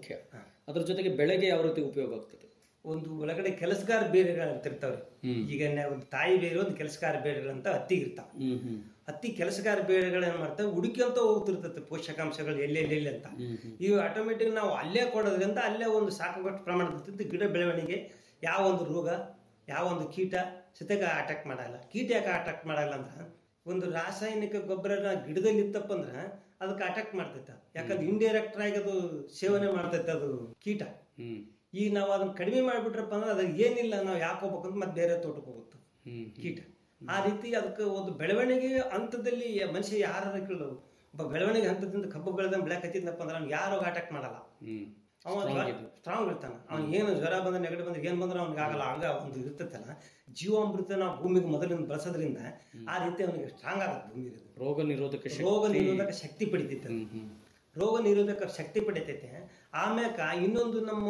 ಮುಖ್ಯ ಅದ್ರ ಜೊತೆಗೆ ಬೆಳೆಗೆ ಯಾವ ರೀತಿ ಉಪಯೋಗ ಆಗ್ತದೆ ಒಂದು ಒಳಗಡೆ ಕೆಲಸಗಾರ ಬೇರೆಗಳು ಅಂತ ಇರ್ತಾವ್ರಿ ಹ್ಮ್. ಈಗ ನ- ಒಂದು ತಾಯಿ ಬೇರೆ ಒಂದು ಕೆಲಸಗಾರ ಬೇರೆಗಳಂತ ಹತ್ತಿಗೆ ಇರ್ತಾವ ಹ್ಮ್ ಹ್ಮ್ ಹತ್ತಿ ಕೆಲಸಗಾರ ಬೇರೆಗಳು ಏನ್ ಮಾಡ್ತಾವೆ ಹುಡುಕ್ಯಂತ ಹೋಗ್ತಿರ್ತೈತೆ ಪೋಷಕಾಂಶಗಳು ಎಲ್ಲೆಲ್ಲೆಲ್ಲಿ ಅಂತ ಹ್ಮ್ ಹ್ಮ್ ಇವು ಆಟೋಮೆಟಿಕ್ ನಾವು ಅಲ್ಲೇ ಕೊಡೋದ್ರಿಂದ ಅಲ್ಲೇ ಒಂದು ಸಾಕಷ್ಟು ಪ್ರಮಾಣದ ಗಿಡ ಬೆಳವಣಿಗೆ ಯಾವ ಒಂದು ರೋಗ ಯಾವ ಒಂದು ಕೀಟ ಸತ್ಯಾಗ ಅಟ್ಯಾಕ್ ಮಾಡಲ್ಲ ಕೀಟ ಯಾಕೆ ಅಟ್ಯಾಕ್ ಮಾಡಲ್ಲ ಅಂದ್ರೆ ಒಂದು ರಾಸಾಯನಿಕ ಗೊಬ್ಬರ ಗಿಡದಲ್ಲಿ ಇತ್ತಪ್ಪ ಅಂದ್ರೆ ಅದಕ್ಕೆ ಅಟ್ಯಾಕ್ ಮಾಡ್ತೈತೆ ಯಾಕಂದ್ರೆ ಇಂಡೈರೆಕ್ಟ್ ಆಗಿ ಅದು ಸೇವನೆ ಮಾಡ್ತೈತೆ ಅದು ಕೀಟ ಹ್ಮ್ ಈಗ ನಾವು ಅದನ್ನ ಕಡಿಮೆ ಮಾಡಿಬಿಟ್ರಪ್ಪ ಅಂದ್ರೆ ಅದ್ರಾಗ ಏನಿಲ್ಲ ನಾವು ಯಾಕೆ ಹೋಗ್ಬೇಕಂತ ಮತ್ತೆ ಬೇರೆ ತೋಟಕ್ಕೆ ಹೋಗುತ್ತೆ ಹ್ಮ್ ಕೀಟ ಆ ರೀತಿ ಅದಕ್ಕೆ ಒಂದು ಬೆಳವಣಿಗೆ ಹಂತದಲ್ಲಿ ಮನುಷ್ಯ ಯಾರ ಕೇಳು ಒಬ್ಬ ಬೆಳವಣಿಗೆ ಹಂತದಿಂದ ಕಬ್ಬು ಬೆಳೆದ ಬೆಳಕ್ ಹತ್ತಿದ್ನಪ್ಪ ಅಂದ್ರೆ ಅವ್ನು ಯಾರು ಅಟ್ಯಾಕ್ ಮಾಡಲ್ಲ ಹ್ಮ್ ಅವ Strong ಇದು. ಸ್ಟ್ರಾಂಗ್ ಇರ್ತಾನ ಅವ್ನು ಏನು ಜ್ವರ ಬಂದ್ರೆ ನೆಗಡಿ ಬಂದ್ರೆ ಏನ್ ಬಂದ್ರೆ ಅವ್ನಿಗೆ ಆಗಲ್ಲ ಹಂಗ ಒಂದು ಇರ್ತೈತಲ್ಲ ಜೀವಾಮೃತ ನಾವು ಭೂಮಿಗೆ ಮೊದಲಿಂದ ಬಳಸೋದ್ರಿಂದ ಆ ರೀತಿ ಅವನಿಗೆ ಸ್ಟ್ರಾಂಗ್ ಆಗುತ್ತೆ ಭೂಮಿ ಇರೋದು. ರೋಗ ನಿರೋಧಕ ಶಕ್ತಿ ರೋಗ ನಿರೋಧಕ ಶಕ್ತಿ ಪಡಿತೈತೆ ಅದು. ಹ್ಮ್ ಹ್ಮ್ ರೋಗ ನಿರೋಧಕ ಶಕ್ತಿ ಪಡಿತೈತೆ ಆಮ್ಯಾಕ ಇನ್ನೊಂದು ನಮ್ಮ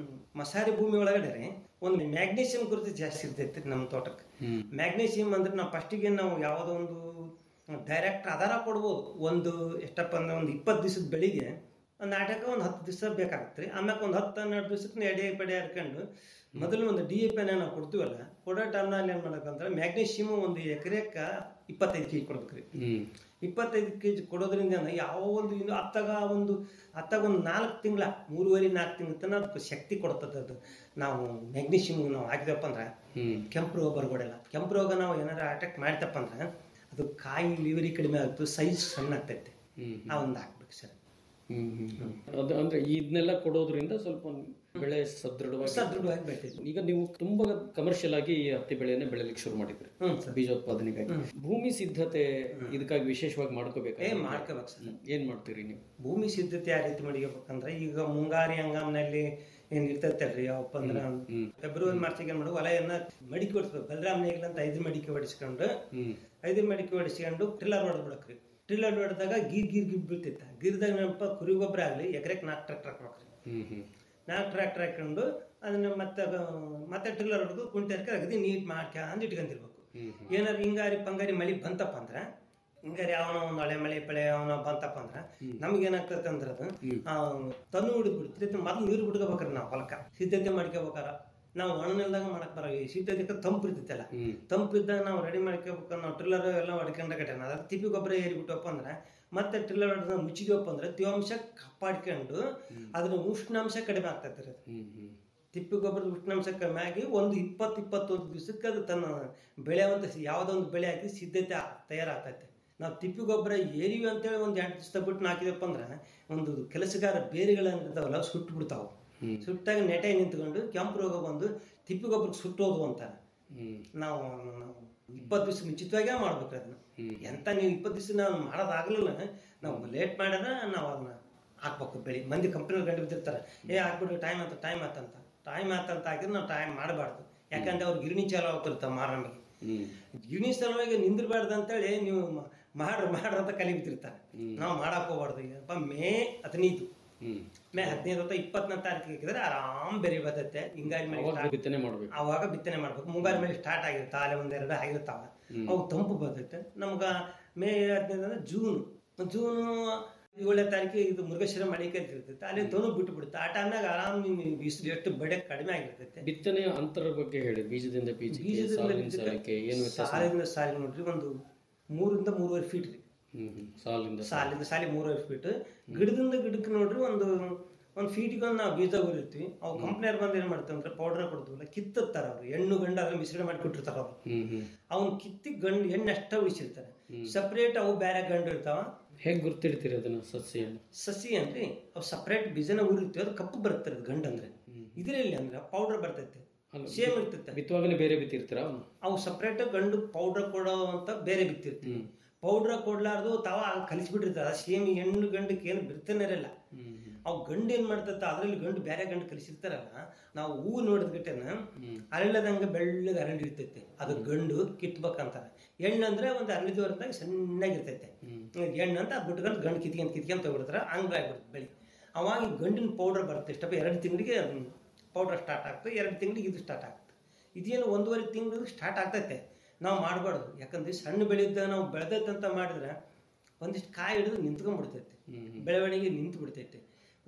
ಮಸಾರಿ ಭೂಮಿ ಒಳಗಡೆ ರೀ ಒಂದು ಮ್ಯಾಗ್ನೀಷಿಯಂ ಕುರಿತು ಜಾಸ್ತಿ ಇರ್ತೈತಿ ನಮ್ಮ ತೋಟಕ್ಕೆ ಹ್ಮ್ ಮ್ಯಾಗ್ನೀಷಿಯಂ ಅಂದ್ರೆ ನಾವು ಫಸ್ಟಿಗೆ ನಾವು ಯಾವುದೋ ಒಂದು ಡೈರೆಕ್ಟ್ ಆಧಾರ ಕೊಡ್ಬೋದು ಒಂದು ಎಷ್ಟಪ್ಪ ಅಂದ್ರೆ ಒಂದು ಇಪ್ಪತ್ತು ದಿವಸದ ಬೆಳಿಗ್ಗೆ ಒಂದು ನಾಟಕ ಒಂದು ಹತ್ತು ದಿವಸ ಬೇಕಾಗತ್ತೆ ರೀ ಆಮ್ಯಾಕ ಒಂದು ಹತ್ತು ಹನ್ನೆರಡು ದಿವಸಕ್ಕೆ ಎಡೆ ಪಡೆ ಹರ್ಕೊಂಡು ಮೊದಲು ಒಂದು ಡಿ ಎ ಪಿನ ನಾವು ಕೊಡ್ತೀವಲ್ಲ ಕೊಡೋ ಟೈಮ್ನಲ್ಲಿ ಏನು ಮಾಡ್ಬೇಕಂದ್ರೆ ಮ್ಯಾಗ್ನೀಷಿಯಂ ಒಂದು ಎಕರೆಕ್ಕೆ ಇಪ್ಪತ್ತೈದು ಕೆ ಜಿ ಕೊಡ್ಬೇಕ್ರಿ ಹ್ಮ್ ಇಪ್ಪತ್ತೈದು ಕೆ ಜಿ ಕೊಡೋದ್ರಿಂದ ಯಾವ ಒಂದು ಇನ್ನು ಅತ್ತಾಗ ಒಂದು ಅತ್ತಾಗ ಒಂದು ನಾಲ್ಕು ತಿಂಗಳ ಮೂರುವರೆ ನಾಲ್ಕು ತಿಂಗಳ ತನಕ ಅದಕ್ಕೆ ಶಕ್ತಿ ಕೊಡ್ತದೆ ಅದು ನಾವು ಮ್ಯಾಗ್ನೀಷಿಯಂ ನಾವು ಹಾಕಿದಪ್ಪ ಅಂದ್ರೆ ಹ್ಮ್ ಕೆಂಪು ರೋಗ ಬರ್ಬೋದಿಲ್ಲ ಕೆಂಪು ರೋಗ ನಾವು ಏನಾರ ಅಟ್ಯಾಕ್ ಮಾಡ್ತಪ್ಪ ಅಂದ್ರೆ ಅದು ಕಾಯಿ ಲಿವರಿ ಕಡಿಮೆ ಆಗುತ್ತೆ ಸೈಜ್ ಸಣ್ಣ ಆಗ್ತೈತೆ ಹ್ಮ್ ಆ ಒಂದು ಹಾಕ್ಬೇಕು ಸರ್ ಹ್ಮ್ ಹ್ಮ್ ಹ್ಮ್. ಅದು ಅಂದ್ರೆ ಇದನ್ನೆಲ್ಲ ಕೊಡೋದ್ರಿಂದ ಸ್ವಲ್ಪ ಬೆಳೆ ಸದೃಢವಾಗಿ ಸದೃಢವಾಗಿ ಬೆಳಿತೈತೆ ಈಗ ನೀವು ತುಂಬಾ ಕಮರ್ಷಿಯಲ್ ಆಗಿ ಈ ಹತ್ತಿ ಬೆಳೆಯನ್ನೇ ಬೆಳೆಯಲಿಕ್ಕೆ ಶುರು ಮಾಡಿದ್ರಿ ಹ್ಞೂ ಸರ್ ಬೀಜೋತ್ಪಾದನೆಗಾಗಿ ಭೂಮಿ ಸಿದ್ಧತೆ ಇದಕ್ಕಾಗಿ ವಿಶೇಷವಾಗಿ ಮಾಡ್ಕೋಬೇಕು ಏ ಮಾಡ್ಕೋಬೇಕು ಸರ್ ಏನ್ ಮಾಡ್ತೀರಿ ನೀವು ಭೂಮಿ ಸಿದ್ಧತೆ ಯಾವ ರೀತಿ ಮಾಡಿಕೋಬೇಕಂದ್ರೆ ಈಗ ಮುಂಗಾರಿ ಹಂಗಾಮ್ನಲ್ಲಿ ಏನ್ ಇರ್ತೈತಲ್ರಿ ಯಾವಪ್ಪ ಅಂದ್ರ ಹ್ಮ್. ಫೆಬ್ರವರಿ ಮಾರ್ಚಿಗೆ ಏನ್ ಮಾಡು ಹೊಲೆಯನ್ನ ಮಡಿಕೆ ಹೊಡಿಸ್ಬೇಕು ಬಲರಾಮ್ ನೇಗಿಲ ಅಂತ ಐದು ಮಡಿಕೆ ಹೊಡಿಸ್ಕೊಂಡು ಹ್ಮ್ ಐದು ಮಡಿಕೆ ಹೊಡಿಸ್ಕೊಂಡು ಟ್ರಿಲ್ಲರ್ ಹೊಡೆದ್ ಬಿಡಕ್ರಿ ಟ್ರಿಲ್ಲರ್ ಹೊಡೆದಾಗ ಗೀರ್ ಗೀರ್ ಗಿರ್ ಬೀಳ್ತೈತೆ ಗಿರ್ದಾಗ ಏನಪ್ಪ ಕುರಿ ಗೊಬ್ಬರ ಆಗ್ಲಿ ಎಕರೆಕ್ ನಾಲ್ಕು ಟ್ರ್ಯಾಕ್ಟರ್ ಹಾಕ್ಬೇಕ್ರಿ ಹ್ಮ್ ಹ್ಮ್ ನಾಲ್ಕು ಟ್ರ್ಯಾಕ್ಟರ್ ಹಾಕೊಂಡು ಅದನ್ನ ಮತ್ತೆ ಅದು ಮತ್ತೆ ಟ್ರಿಲ್ಲರ್ ಹೊಡೆದು ಕುಂಟೆ ಹಾಕಿ ಅಗದಿ ನೀಟ್ ಮಾಡ್ಕ್ಯಾಂದ್ ಇಟ್ಕೊಂಡಿರ್ಬೇಕು ಹ್ಮ್ ಏನಾರು ಹಿಂಗಾರಿ ಪಂಗಾರಿ ಮಳಿ ಬಂತಪ್ಪ ಅಂದ್ರೆ ಹಿಂಗಾರಿ ಅವನ ಒಂದು ಹಳೆ ಮಳೆ ಪಳೆ ಅವನ ಬಂತಪ್ಪ ಅಂದ್ರೆ ನಮ್ಗೆ ಏನಾಗ್ತೈತೆ ಅಂದ್ರೆ ಅದು ಆ, ತನು ಹಿಡಿದು ಬಿಡ್ತೈತೆ ಮೊದ್ಲು ನೀರು ಬಿಡ್ಕೋಬೇಕ್ರಿ ನಾವು ಹೊಲಕ್ಕ ಸಿದ್ಧತೆ ಮಾಡ್ಕೋಬೇಕಾರ ನಾವು ಒಣನೆಲ್ದಾಗ ಮಾಡಕ್ ಬರ ಈ ಸಿದ್ಧತೆ ತಂಪು ಇರ್ತೈತಲ್ಲ ಹ್ಮ್ ತಂಪಿದ್ದಾಗ ನಾವು ರೆಡಿ ಮಾಡ್ಕೋಬೇಕು ನಾವು ಟ್ರಿಲ್ಲರ್ ಎಲ್ಲ ಹೊಡ್ಕೊಂಡಾಗಟ್ಟೆ ಅದ್ರ ತಿಪ್ಪಿ ಗೊಬ್ಬರ ಏರಿಬಿಟ್ಟಪ್ಪ ಅಂದ್ರೆ ಮತ್ತೆ ಟ್ರಿಲ್ಲರ್ ಹೊಡೆದ ಮುಚ್ಚಿಗೆವಪ್ಪ ಅಂದ್ರೆ ತೇವಾಂಶ ಕಾಪಾಡ್ಕೊಂಡು ಅದ್ರ ಉಷ್ಣಾಂಶ ಕಡಿಮೆ ಆಗ್ತೈತೆ ರೀ ಅದು. ಹ್ಮ್ ಹ್ಮ್ ತಿಪ್ಪಿ ಗೊಬ್ಬರದ ಉಷ್ಣಾಂಶ ಕಮ್ಮಿ ಆಗಿ ಒಂದು ಇಪ್ಪತ್ತು ಇಪ್ಪತ್ತೊಂದು ದಿವಸಕ್ಕೆ ಅದು ತನ್ನ ಬೆಳೆಯುವಂತ ಸಿ- ಯಾವುದೋ ಒಂದು ಬೆಳೆ ಹಾಕಿ ಸಿದ್ಧತೆ ಆ- ತಯಾರಾಗ್ತೈತೆ ನಾವು ತಿಪ್ಪಿ ಗೊಬ್ಬರ ಏರಿವಿ ಅಂತೇಳಿ ಒಂದು ಎಂಟು ದಿವಸ ಬಿಟ್ಟು ಹಾಕಿದಪ್ಪ ಅಂದ್ರೆ ಒಂದು ಕೆಲಸಗಾರ ಬೇರೆಗಳಿರ್ತಾವಲ್ಲ ಸುಟ್ಟು ಬಿಡ್ತಾವ ಹ್ಮ್. ಸುಟ್ಟಾಗ ನೆಟೆ ನಿಂತ್ಕೊಂಡು ಕೆಂಪು ರೋಗ ಬಂದು ತಿಪ್ಪಿ ಗೊಬ್ಬರಕ್ಕೆ ಸುಟ್ಟೋದು ಅಂತಾರೆ ಹ್ಮ್ ನಾವು ನಾವು ಇಪ್ಪತ್ತು ದಿವಸ ಮುಂಚಿತವಾಗೇ ಮಾಡ್ಬೇಕು ಅದನ್ನ ಹ್ಮ್. ಎಂತ ನೀವು ಇಪ್ಪತ್ತು ದಿವಸ ನಾವು ಮಾಡೋದಾಗ್ಲಿಲ್ಲ ನಾವು ಲೇಟ್ ಮಾಡಿದ್ರೆ ನಾವು ಅದನ್ನ ಹಾಕ್ಬೇಕು ಬೆಳಿ ಮಂದಿ ಕಂಪ್ನಿ ಗಂಡು ಬಿದ್ದಿರ್ತಾರೆ ಏ ಹಾಕ್ಬಿಡ್ರಿ ಟೈಮ್ ಆತ ಟೈಮ್ ಆತಂತ ಟೈಮ್ ಆತಂತ ಹಾಕಿದ್ರೆ ನಾವು ಟೈಮ್ ಮಾಡಬಾರ್ದು ಯಾಕಂದ್ರೆ ಅವ್ರು ಗಿರಣಿ ಚಾಲು ಆಗ್ತಿರ್ತಾವೆ ಮಾರಮಿಗೆ ಹ್ಮ್ ಗಿರಣಿ ಸಲುವಾಗಿ ನಿಂದಿರಬಾರ್ದು ಅಂತೇಳಿ ನೀವು ಮ- ಮಾಡ್ರಿ ಮಾಡ್ರಿ ಅಂತ ಕಲಿಬಿಟ್ಟಿರ್ತಾರೆ ನಾವು ಮಾಡಕ್ ಹೋಗ್ಬಾರ್ದು ಈಗಪ್ಪ ಮೇ ಹದಿನೈದು ಹ್ಮ್ ಮೇ ಹದಿನೈದು ಅಥವಾ ಇಪ್ಪತ್ತನೇ ತಾರೀಕಿಗೆ ಹಾಕಿದ್ರೆ ಆರಾಮ್ ಬೆರಿ ಬರ್ತೈತೆ ಹಿಂಗಾರಿ ಮೇಲೆ ಅವಾಗ start- ಬಿತ್ತನೆ ಮಾಡ್ಬೇಕು ಅವಾಗ ಬಿತ್ತನೆ ಮಾಡ್ಬೇಕು ಮುಂಗಾರು ಮೇಲೆ ಸ್ಟಾರ್ಟ್ ಆಗಿರುತ್ತೆ ಆಲೆ ಒಂದೆರಡು ಆಗಿರ್ತಾವ ಅವು ತಂಪು ಬರ್ತೈತೆ ನಮ್ಗ ಮೇ ಹದಿನೈದು ಅಂದ್ರೆ ಜೂನ್ ಜೂನ್ ಏಳನೇ ತಾರೀಕಿಗೆ ಇದು ಮೃಗಶಿರ ಮಳೆ ಕರಿತಿರ್ತೈತೆ ಅಲ್ಲಿ ತೊನು ಬಿಟ್ಟು ಬಿಡುತ್ತೆ ಆ ಟೈಮ್ನಾಗ ಆರಾಮ್ ನಿಮ್ ಬಿಸಿಲು ಎಷ್ಟು ಬಡೆ ಕಡಿಮೆ ಆಗಿರ್ತೈತೆ ಬಿತ್ತನೆಯ ಅಂತರ ಬಗ್ಗೆ ಹೇಳಿ ಬೀಜದಿಂದ ಬೀಜಕ್ಕೆ ಬೀಜದಿಂದ ಸಾಲಿನ ಬೀಜಕ್ಕೆ ಸಾಲಕ್ಕೆ ಏನು ವ್ಯತ್ಯಾಸ ಸಾಲಿಂದ ಸಾಲಿಗೆ ನೋಡ್ರಿ ಒಂದು ಮೂರಿಂದ ಮೂರುವರೆ ಫೀಟ್ ರೀ ಹ್ಮ್ ಹ್ಮ್ ಸಾಲಿಂದ ಸಾಲಿಂದ ಸಾಲಿ ಮೂರುವರೆ ಫೀಟ್ ಗಿಡದಿಂದ ಗಿಡಕ್ಕೆ ನೋಡ್ರಿ ಒಂದು ಒಂದು ಫೀಟಿಗೆ ಒಂದು ನಾವು ಬೀಜ ಊರಿರ್ತೀವಿ ಅವು ಕಂಪ್ನಿಯವ್ರು ಬಂದು ಏನು ಮಾಡ್ತಾರೆ ಅಂದ್ರೆ ಪೌಡರ್ ಕೊಡ್ತೀವಲ್ಲ ಕಿತ್ತುತ್ತಾರೆ ಅವರು ಹೆಣ್ಣು ಗಂಡು ಅದ್ರ ಮಿಶ್ರಣ ಮಾಡಿ ಕೊಟ್ಟಿರ್ತಾರೆ ಅವರು ಹ್ಮ್ ಹ್ಮ್ ಅವ್ನು ಕಿತ್ತಿ ಗಂಡು ಹೆಣ್ಣು ಅಷ್ಟ ಉಳಿಸಿರ್ತಾರೆ ಸಪ್ರೇಟ್ ಅವು ಬೇರೆ ಗಂಡು ಇರ್ತಾವ ಹೇಗ್ ಗುರ್ತಿರ್ತೀರಿ ಅದನ್ನ ಸಸ್ಯವನ್ನು ಸಸಿ ಅಂದ್ರೆ ಅವು ಸಪ್ರೇಟ್ ಬೀಜನ ಊರಿರ್ತೀವಿ ಅದು ಕಪ್ಪು ಬರುತ್ತೆ ಅದು ಗಂಡು ಅಂದ್ರೆ ಇದ್ರಲ್ಲಿ ಅಂದ್ರೆ ಪೌಡರ್ ಬರ್ತೈತೆ ಅಲ್ಲ, ಸೇಮ್ ಇರ್ತೈತೆ ಬಿತ್ತುವಾಗಲೇ ಬೇರೆ ಬಿತ್ತಿರ್ತೀರಾ ಅವನು ಅವು ಸಪ್ರೇಟ್ ಗಂಡು ಪೌಡರ್ ಕೊಡೋ ಅಂತ ಬೇರೆ ಬಿತ್ತಿರ್ತೀವಿ ಪೌಡರ್ ಕೊಡ್ಲಾರ್ದು ತಾವ ಕಲಿಸ್ಬಿಟ್ಟಿರ್ತಾರ ಸೇಮ್ ಹೆಣ್ಣು ಗಂಡಕ್ಕೆ ಏನು ಬಿಡ್ತಾನೆ ಇರಲ್ಲ ಹ್ಮ್ ಅವು ಗಂಡು ಏನ್ ಮಾಡ್ತೈತೆ ಅದ್ರಲ್ಲಿ ಗಂಡು ಬೇರೆ ಗಂಡು ಕಲಿಸಿರ್ತಾರಲ್ಲ ನಾವು ಹೂ ನೋಡಿದ ಗಟ್ಟೆನ ಅರಳದಂಗ ಬೆಳ್ಳಗೆ ಅರಳಿರ್ತೈತೆ ಅದು ಗಂಡು ಕಿತ್ಬೇಕಂತಾರೆ ಹೆಣ್ಣು ಅಂದ್ರೆ ಒಂದು ಅರಳಿದ ವರ್ಷದಾಗ ಸಣ್ಣಗಿರ್ತೈತೆ ಹೆಣ್ಣು ಅಂತ ಬಿಟ್ಕೊಂಡು ಗಂಡು ಕಿತ್ಕೊಂಡ್ ಕಿತ್ಕೊಂಡ್ ತಗೊಡ್ತಾರ ಹಂಗ ಆಗ್ಬಿಡುತ್ತೆ ಬೆಳಿ ಅವಾಗ ಈ ಗಂಡಿನ ಪೌಡರ್ ಬರುತ್ತೆ ಇಷ್ಟಪ್ಪ ಎರಡು ತಿಂಗಳಿಗೆ ಪೌಡರ್ ಸ್ಟಾರ್ಟ್ ಆಗ್ತದೆ ಎರಡು ತಿಂಗಳಿಗೆ ಇದು ಸ್ಟಾರ್ಟ್ ಆಗ್ತದೆ ಇದೇನು ಒಂದೂವರೆ ತಿಂಗಳು ಸ್ಟಾರ್ಟ್ ಆಗ್ತೈತೆ ನಾವು ಮಾಡಬಾರ್ದು ಯಾಕಂದ್ರೆ ಸಣ್ಣ ಬೆಳೆದ ನಾವು ಬೆಳೆದೈತೆ ಅಂತ ಮಾಡಿದ್ರೆ ಒಂದಿಷ್ಟು ಕಾಯಿ ಹಿಡಿದು ನಿಂತ್ಕೊಂಡ್ಬಿಡ್ತೈತೆ ಬೆಳವಣಿಗೆ ನಿಂತು ಬಿಡ್ತೈತೆ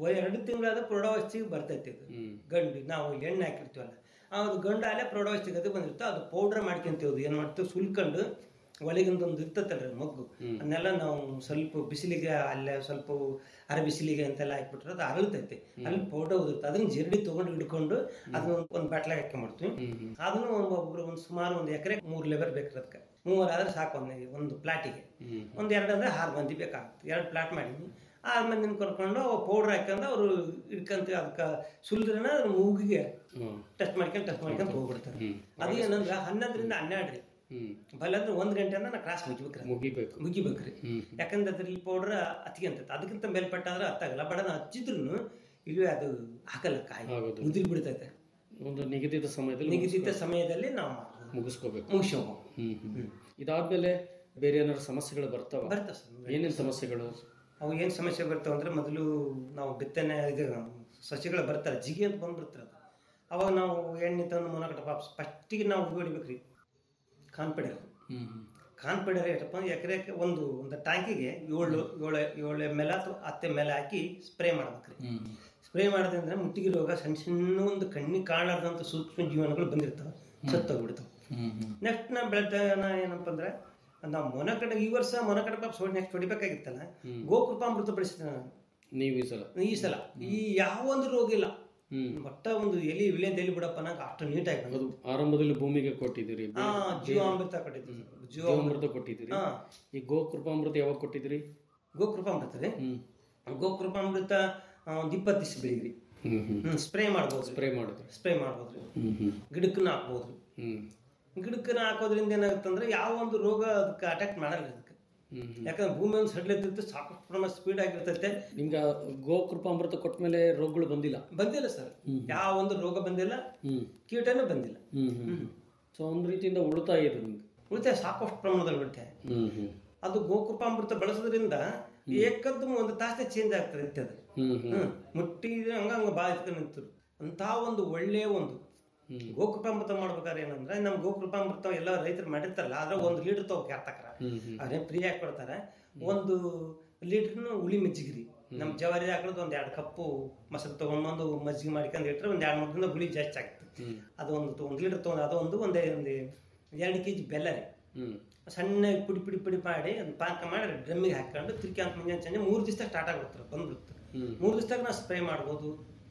ಎರಡು ತಿಂಗಳಾದ ಪ್ರೌಢಾವಸ್ಥೆಗೆ ಬರ್ತೈತಿ ಇದು ಹ್ಮ್ ಗಂಡು ನಾವು ಎಣ್ಣೆ ಹಾಕಿರ್ತೀವಲ್ಲ ಅದು ಗಂಡು ಅಲ್ಲೇ ಪ್ರೌಢಾವಸ್ಥೆಗೆ ಅದು ಬಂದಿರ್ತದೆ ಅದು ಪೌಡ್ರ್ ಮಾಡ್ಕೊಂತೀವಿ ಏನು ಮಾಡ್ತೀವಿ ಸುಲ್ಕೊಂಡು ಒಳಗಿಂದ ಒಂದು ಇರ್ತೈತಲ್ರಿ ಮಗ್ಗು ಅದನ್ನೆಲ್ಲ ನಾವು ಸ್ವಲ್ಪ ಬಿಸಿಲಿಗೆ ಅಲ್ಲೇ ಸ್ವಲ್ಪ ಅರ ಬಿಸಿಲಿಗೆ ಅಂತೆಲ್ಲ ಹಾಕ್ಬಿಟ್ರೆ ಅದು ಅರಳ್ತೈತಿ ಅಲ್ಲಿ ಪೌಡರ್ ಉದುರುತ್ತೆ ಅದನ್ನ ಜರಡಿ ತಗೊಂಡು ಹಿಡ್ಕೊಂಡು ಅದನ್ನ ಒಂದು ಬಾಟ್ಲಾಗ ಹಾಕೊಂಡ್ಬಿಡ್ತೀವಿ ಹ್ಮ್ ಹ್ಮ್ ಅದನ್ನು ಒಬ್ಬೊಬ್ರು ಒಂದು ಸುಮಾರು ಒಂದು ಎಕರೆ ಮೂರು ಲೆಬರ್ ಬೇಕು ಅದಕ್ಕೆ ಮೂವರಾದ್ರೆ ಸಾಕು ಒಂದು ಒಂದು ಪ್ಲಾಟಿಗೆ ಹ್ಮ್ ಒಂದು ಎರಡು ಅಂದ್ರೆ ಆರು ಮಂದಿ ಬೇಕಾಗುತ್ತೆ ಎರಡು ಪ್ಲಾಟ್ ಮಾಡೀನಿ ಆರು ಮಂದಿನ ಕರ್ಕೊಂಡು ಅವು ಪೌಡ್ರ್ ಹಾಕೊಂಡು ಅವರು ಇಟ್ಕೊಂತ ಅದಕ್ಕೆ ಸುಲಿದ್ರನ ಅದ್ರ ಮೂಗಿಗೆ ಹ್ಮ್ ಟೆಸ್ಟ್ ಮಾಡ್ಕೊಂಡು ಟೆಸ್ಟ್ ಮಾಡ್ಕೊಂಡು ಹೋಗ್ಬಿಡ್ತಾರೆ ಹ್ಮ್ ಅದು ಏನಂದ್ರೆ ಹನ್ನೊಂದರಿಂದ ಹನ್ನೆರಡು ರೀ ಹ್ಮ್ ಬಲ್ಲ ಅಂದ್ರೆ ಒಂದು ಗಂಟೆಯಿಂದ ನಾ ಕ್ರಾಸ್ ಮುಗಿಬೇಕ್ರಿ ಮುಗಿಬೇಕು ಮುಗಿಬೇಕ್ರಿ ಹ್ಮ್ ಯಾಕಂದ್ರೆ ಅದ್ರಲ್ಲಿ ಪೌಡ್ರ್ ಹತ್ಕೊಂತೈತೆ ಅದಕ್ಕಿಂತ ಮೇಲ್ಪಟ್ಟಾದ್ರೆ ಹತ್ತಾಗಲ್ಲ ಬಟ್ ಅದನ್ನ ಹಚ್ಚಿದ್ರು ಇಲ್ಲವೇ ಅದು ಹಾಕಲ್ಲ ಕಾಯಿ ಆಗೋದು ಉದುರಿ ಬಿಡ್ತೈತೆ ಒಂದು ನಿಗದಿತ ಸಮಯದಲ್ಲಿ ನಿಗದಿತ ಸಮಯದಲ್ಲಿ ನಾವು ಮಾಡ್ಬೋದು. ಮುಗಿಸ್ಕೋಬೇಕು ಮುಗಿಸಿ ಹೋಗ್ಬೋದು ಹ್ಮ್ ಹ್ಮ್ ಇದಾದ್ಮೇಲೆ ಬೇರೆ ಏನಾದ್ರು ಸಮಸ್ಯೆಗಳು ಬರ್ತಾವ ಬರ್ತಾವ ಸರ್ ಏನೇನ್ ಸಮಸ್ಯೆಗಳು ಅವು ಏನು ಸಮಸ್ಯೆ ಬರ್ತಾವ ಅಂದ್ರೆ ಮೊದಲು ನಾವು ಬಿತ್ತನೆ ಇದು ಸಸಿಗಳು ಬರ್ತಾರೆ ಜಿಗಿ ಅಂತ ಬಂದ್ಬಿಡ್ತಾರೆ ಅದು ಅವಾಗ ನಾವು ಎಣ್ಣೆ ತಂದು ಮೊನಕಟ ಪಾಪ ಫಸ್ಟಿಗೆ ನಾವು ಇದು ಹೊಡಿಬೇಕ್ರಿ ಕಾನ್ಪಿಡರ್ ಹ್ಮ್ ಹ್ಮ್ ಕಾನ್ಪಿಡರ್ ಎಷ್ಟಪ್ಪ ಅಂದ್ರೆ ಎಕರೆಗೆ ಒಂದು ಒಂದು ಟ್ಯಾಂಕಿಗೆ ಏಳು ಏಳು ಏಳು ಎಮ್ ಎಲ್ ಅಥವಾ ಹತ್ತು ಎಮ್ ಎಲ್ ಹಾಕಿ ಸ್ಪ್ರೇ ಮಾಡ್ಬೇಕ್ರಿ ಹ್ಮ್ ಸ್ಪ್ರೇ ಮಾಡೋದ್ರಿಂದ ಮುಟ್ಟಿಗೆ ರೋಗ ಸಣ್ಣ ಸಣ್ಣ ಒಂದು ಕಣ್ಣಿಗೆ ಕಾಣಲಾರ್ದಂಥ ಸೂಕ್ಷ್ಮ ಜೀವನಗಳು ಬಂದಿರ್ತಾವೆ ಸತ್ತೋಗ್ಬಿಡ್ತಾವೆ ಹ್ಮ್ ಹ್ಮ್ ನೆಕ್ಸ್ಟ್ ನಾ ಬೆಳೆದ ಏನಪ್ಪ ಅಂದ್ರೆ ನಾವು ಮೊನಕಡ ಈ ವರ್ಷ ಮೊನಕಡ ಪಾಪ ಸೋಡ್ ನೆಕ್ಸ್ಟ್ ಹೊಡಿಬೇಕಾಗಿತ್ತಲ್ಲ ಗೋಕೃಪಾಮೃತ ಬೆಳೆಸಿದೆ ನಾನು ನೀವು ಈ ಸಲ ಈ ಸಲ ಈ ಯಾವ ಒಂದು ರೋಗ ಇಲ್ಲ ಹ್ಮ್ ಒಟ್ಟ ಒಂದು ಎಲಿ ವಿಲೇದ್ ಎಲಿ ಬಿಡಪ್ಪ ನಂಗೆ ಅಷ್ಟು ನೀಟಾಗಿ ಬಂದು ಅದು ಆರಂಭದಲ್ಲಿ ಭೂಮಿಗೆ ಕೊಟ್ಟಿದ್ದೀರಿ ಹಾ ಜೀವಾಮೃತ ಕೊಟ್ಟಿದ್ದು ಜೀವ ಜೀವಾಮೃತ ಕೊಟ್ಟಿದ್ದೀರಿ ಹಾ ಈ ಗೋಕೃಪಾಮೃತ ಯಾವಾಗ ಕೊಟ್ಟಿದ್ದೀರಿ ಗೋಕೃಪಾಮೃತ ರೀ ಹ್ಮ್ ಗೋಕೃಪಾಮೃತ ಆ, ಒಂದು ಇಪ್ಪತ್ತು ದಿವಸ ಬೆಳಿಗ್ರಿ ಹ್ಮ್ ಹ್ಮ್ ಹ್ಮ್ ಸ್ಪ್ರೇ ಮಾಡ್ಬೋದು ಸ್ಪ್ರೇ ಮಾಡಿದ್ರಿ ಸ್ಪ್ರೇ ಮಾಡ್ಬೋದ್ರಿ ಹ್ಮ್ ಹ್ಮ್ ಗಿಡಕ್ಕನ್ನ ಹಾಕ್ಬೋದು ಹ್ಮ್ ಗಿಡಕ್ಕನ್ನ ಹಾಕೋದ್ರಿಂದ ಏನಾಗುತ್ತಂದ್ರೆ ಯಾವ ಒಂದು ರೋಗ ಅದಕ್ಕೆ ಅಟ್ಯಾಕ್ ಮಾಡಲ್ಲ ಅದಕ್ಕೆ ಹ್ಮ್ ಹ್ಮ್ ಯಾಕಂದ್ರೆ ಭೂಮಿ ಒಂದು ಸಡ್ಲಿರ್ತೈತೆ ಸಾಕಷ್ಟು ಪ್ರಮಾಣ ಸ್ಪೀಡ್ ಆಗಿರ್ತೈತೆ ನಿಮ್ಗೆ ಆ ಗೋಕೃಪಾಮೃತ ಕೊಟ್ಟ ಮೇಲೆ ರೋಗಗಳು ಬಂದಿಲ್ಲ ಬಂದಿಲ್ಲ ಸರ್ ಯಾವ ಒಂದು ರೋಗ ಬಂದಿಲ್ಲ ಹ್ಮ್ ಕೀಟನೂ ಬಂದಿಲ್ಲ ಹ್ಮ್ ಹ್ಮ್ ಸೊ ಒಂದ್ ರೀತಿಯಿಂದ ಉಳಿತಾಯ ಇದೆ ನಿಮ್ಗೆ ಉಳಿತಾಯ ಸಾಕಷ್ಟು ಪ್ರಮಾಣದಲ್ಲಿ ಉಳಿತಾಯ ಹ್ಮ್ ಹ್ಮ್ ಅದು ಗೋಕೃಪಾಮೃತ ಬಳಸೋದ್ರಿಂದ ಏಕದ್ದು ಒಂದು ತಾಸೆ ಚೇಂಜ್ ಆಗ್ತದೆ ಇತ್ತು ಅದು ಹ್ಮ್ ಹ್ಮ್ ಹ್ಮ್ ಮುಟ್ಟಿದ್ರೆ ಹಂಗ ಹಂಗ ಬಾಯಿ ನಿಂತರು ಅಂತ ಒಂದು ಒಳ್ಳೆಯ ಒಂದು ಹ್ಮ್. ಗೋಕೃಪಾಮೃತ ಮಾಡ್ಬೇಕಾದ್ರೆ ಏನಂದ್ರೆ ನಮ್ಮ ಗೋಕೃಪಾಮೃತ ಎಲ್ಲ ರೈತರು ಮಾಡಿರ್ತಾರಲ್ಲ ಅದ್ರ ಒಂದು ಲೀಟರ್ ತಗೋ ಕ್ಯಾರ್ತಕ್ರ ಹ್ಮ್ ಹ್ಮ್ ಅವ್ರೇ ಫ್ರೀ ಆಗಿ ಕೊಡ್ತಾರೆ ಒಂದು ಲೀಟರ್ನು ಉಳಿ ಮಜ್ಜಿಗಿರಿ ನಮ್ಮ ಜವಾರಿ ಹಾಕೋದು ಒಂದ್ ಎರಡು ಕಪ್ಪು ಮೊಸರು ತಗೊಂಡ್ಬಂದು ಮಜ್ಜಿಗೆ ಮಾಡ್ಕೊಂಡು ಇಟ್ರೆ ಒಂದ್ ಎರಡು ಮೂರು ದಿನ ಹುಳಿ ಜಾಸ್ತಿ ಆಗ್ತದೆ ಹ್ಮ್ ಅದು ಒಂದು ಒಂದು ಲೀಟರ್ ತೊಗೊಂಡು ಅದು ಒಂದು ಒಂದೇ ಒಂದು ಎರಡು ಕೆ ಜಿ ಬೆಲ್ಲ ರೀ ಹ್ಮ್ ಸಣ್ಣ ಪುಡಿ ಪುಡಿ ಪುಡಿ ಮಾಡಿ ಒಂದು ಪಾಕ ಮಾಡಿ ಡ್ರಮ್ಮಿಗೆ ಹಾಕೊಂಡು ತಿರ್ಕಿ ಅಂತ ಮುಂಜಾನೆ ಸಂಜೆ ಮೂರು ದಿವಸ ಸ್ಟಾರ್ಟ್ ಆಗ್ಬಿಡ್ತಾರೆ ಬಂದ್ಬಿಡುತ್ತೆ ಹ್ಮ್ ಮೂರು ದಿವಸದಾಗ ನಾವು ಸ್ಪ್ರೇ ಮಾಡ್ಬೋದು